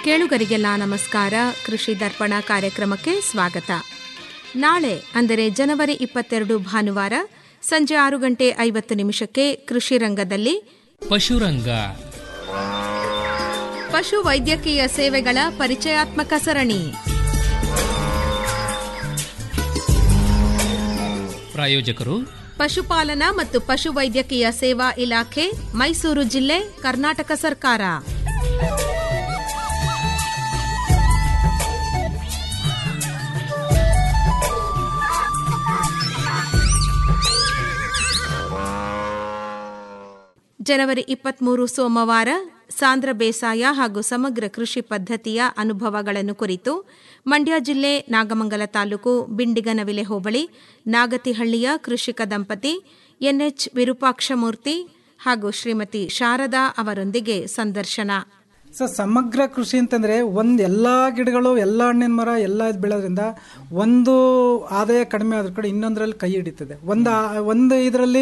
ಕೇಳುಗರಿಗೆಲ್ಲ ನಮಸ್ಕಾರ ಕೃಷಿ ದರ್ಪಣ ಕಾರ್ಯಕ್ರಮಕ್ಕೆ ಸ್ವಾಗತ ನಾಳೆ ಅಂದರೆ ಜನವರಿ ಇಪ್ಪತ್ತೆರಡು ಭಾನುವಾರ ಸಂಜೆ ಆರು ಗಂಟೆ ಐವತ್ತು ನಿಮಿಷಕ್ಕೆ ಕೃಷಿ ರಂಗದಲ್ಲಿ ಪಶುರಂಗ ಪಶು ವೈದ್ಯಕೀಯ ಸೇವೆಗಳ ಪರಿಚಯಾತ್ಮಕ ಸರಣಿ ಪ್ರಾಯೋಜಕರು ಪಶುಪಾಲನಾ ಮತ್ತು ಪಶುವೈದ್ಯಕೀಯ ಸೇವಾ ಇಲಾಖೆ ಮೈಸೂರು ಜಿಲ್ಲೆ ಕರ್ನಾಟಕ ಸರ್ಕಾರ ಜನವರಿ ಇಪ್ಪತ್ಮೂರು ಸೋಮವಾರ ಸಾಂದ್ರ ಬೇಸಾಯ ಹಾಗೂ ಸಮಗ್ರ ಕೃಷಿ ಪದ್ಧತಿಯ ಅನುಭವಗಳನ್ನು ಕುರಿತು ಮಂಡ್ಯ ಜಿಲ್ಲೆ ನಾಗಮಂಗಲ ತಾಲೂಕು ಬಿಂಡಿಗನವಿಲೆ ಹೋಬಳಿ ನಾಗತಿಹಳ್ಳಿಯ ಕೃಷಿಕ ದಂಪತಿ ಎನ್ಎಚ್ ವಿರೂಪಾಕ್ಷಮೂರ್ತಿ ಹಾಗೂ ಶ್ರೀಮತಿ ಶಾರದಾ ಅವರೊಂದಿಗೆ ಸಂದರ್ಶನ ಸರ್ ಸಮಗ್ರ ಕೃಷಿ ಅಂತಂದ್ರೆ ಒಂದು ಎಲ್ಲ ಗಿಡಗಳು ಎಲ್ಲ ಹಣ್ಣಿನ ಮರ ಎಲ್ಲ ಇದ್ ಬೆಳೆಯೋದ್ರಿಂದ ಒಂದು ಆದಾಯ ಕಡಿಮೆ ಆದ್ರ ಕಡೆ ಇನ್ನೊಂದರಲ್ಲಿ ಕೈ ಹಿಡಿತದೆ ಒಂದು ಆ- ಒಂದು ಇದರಲ್ಲಿ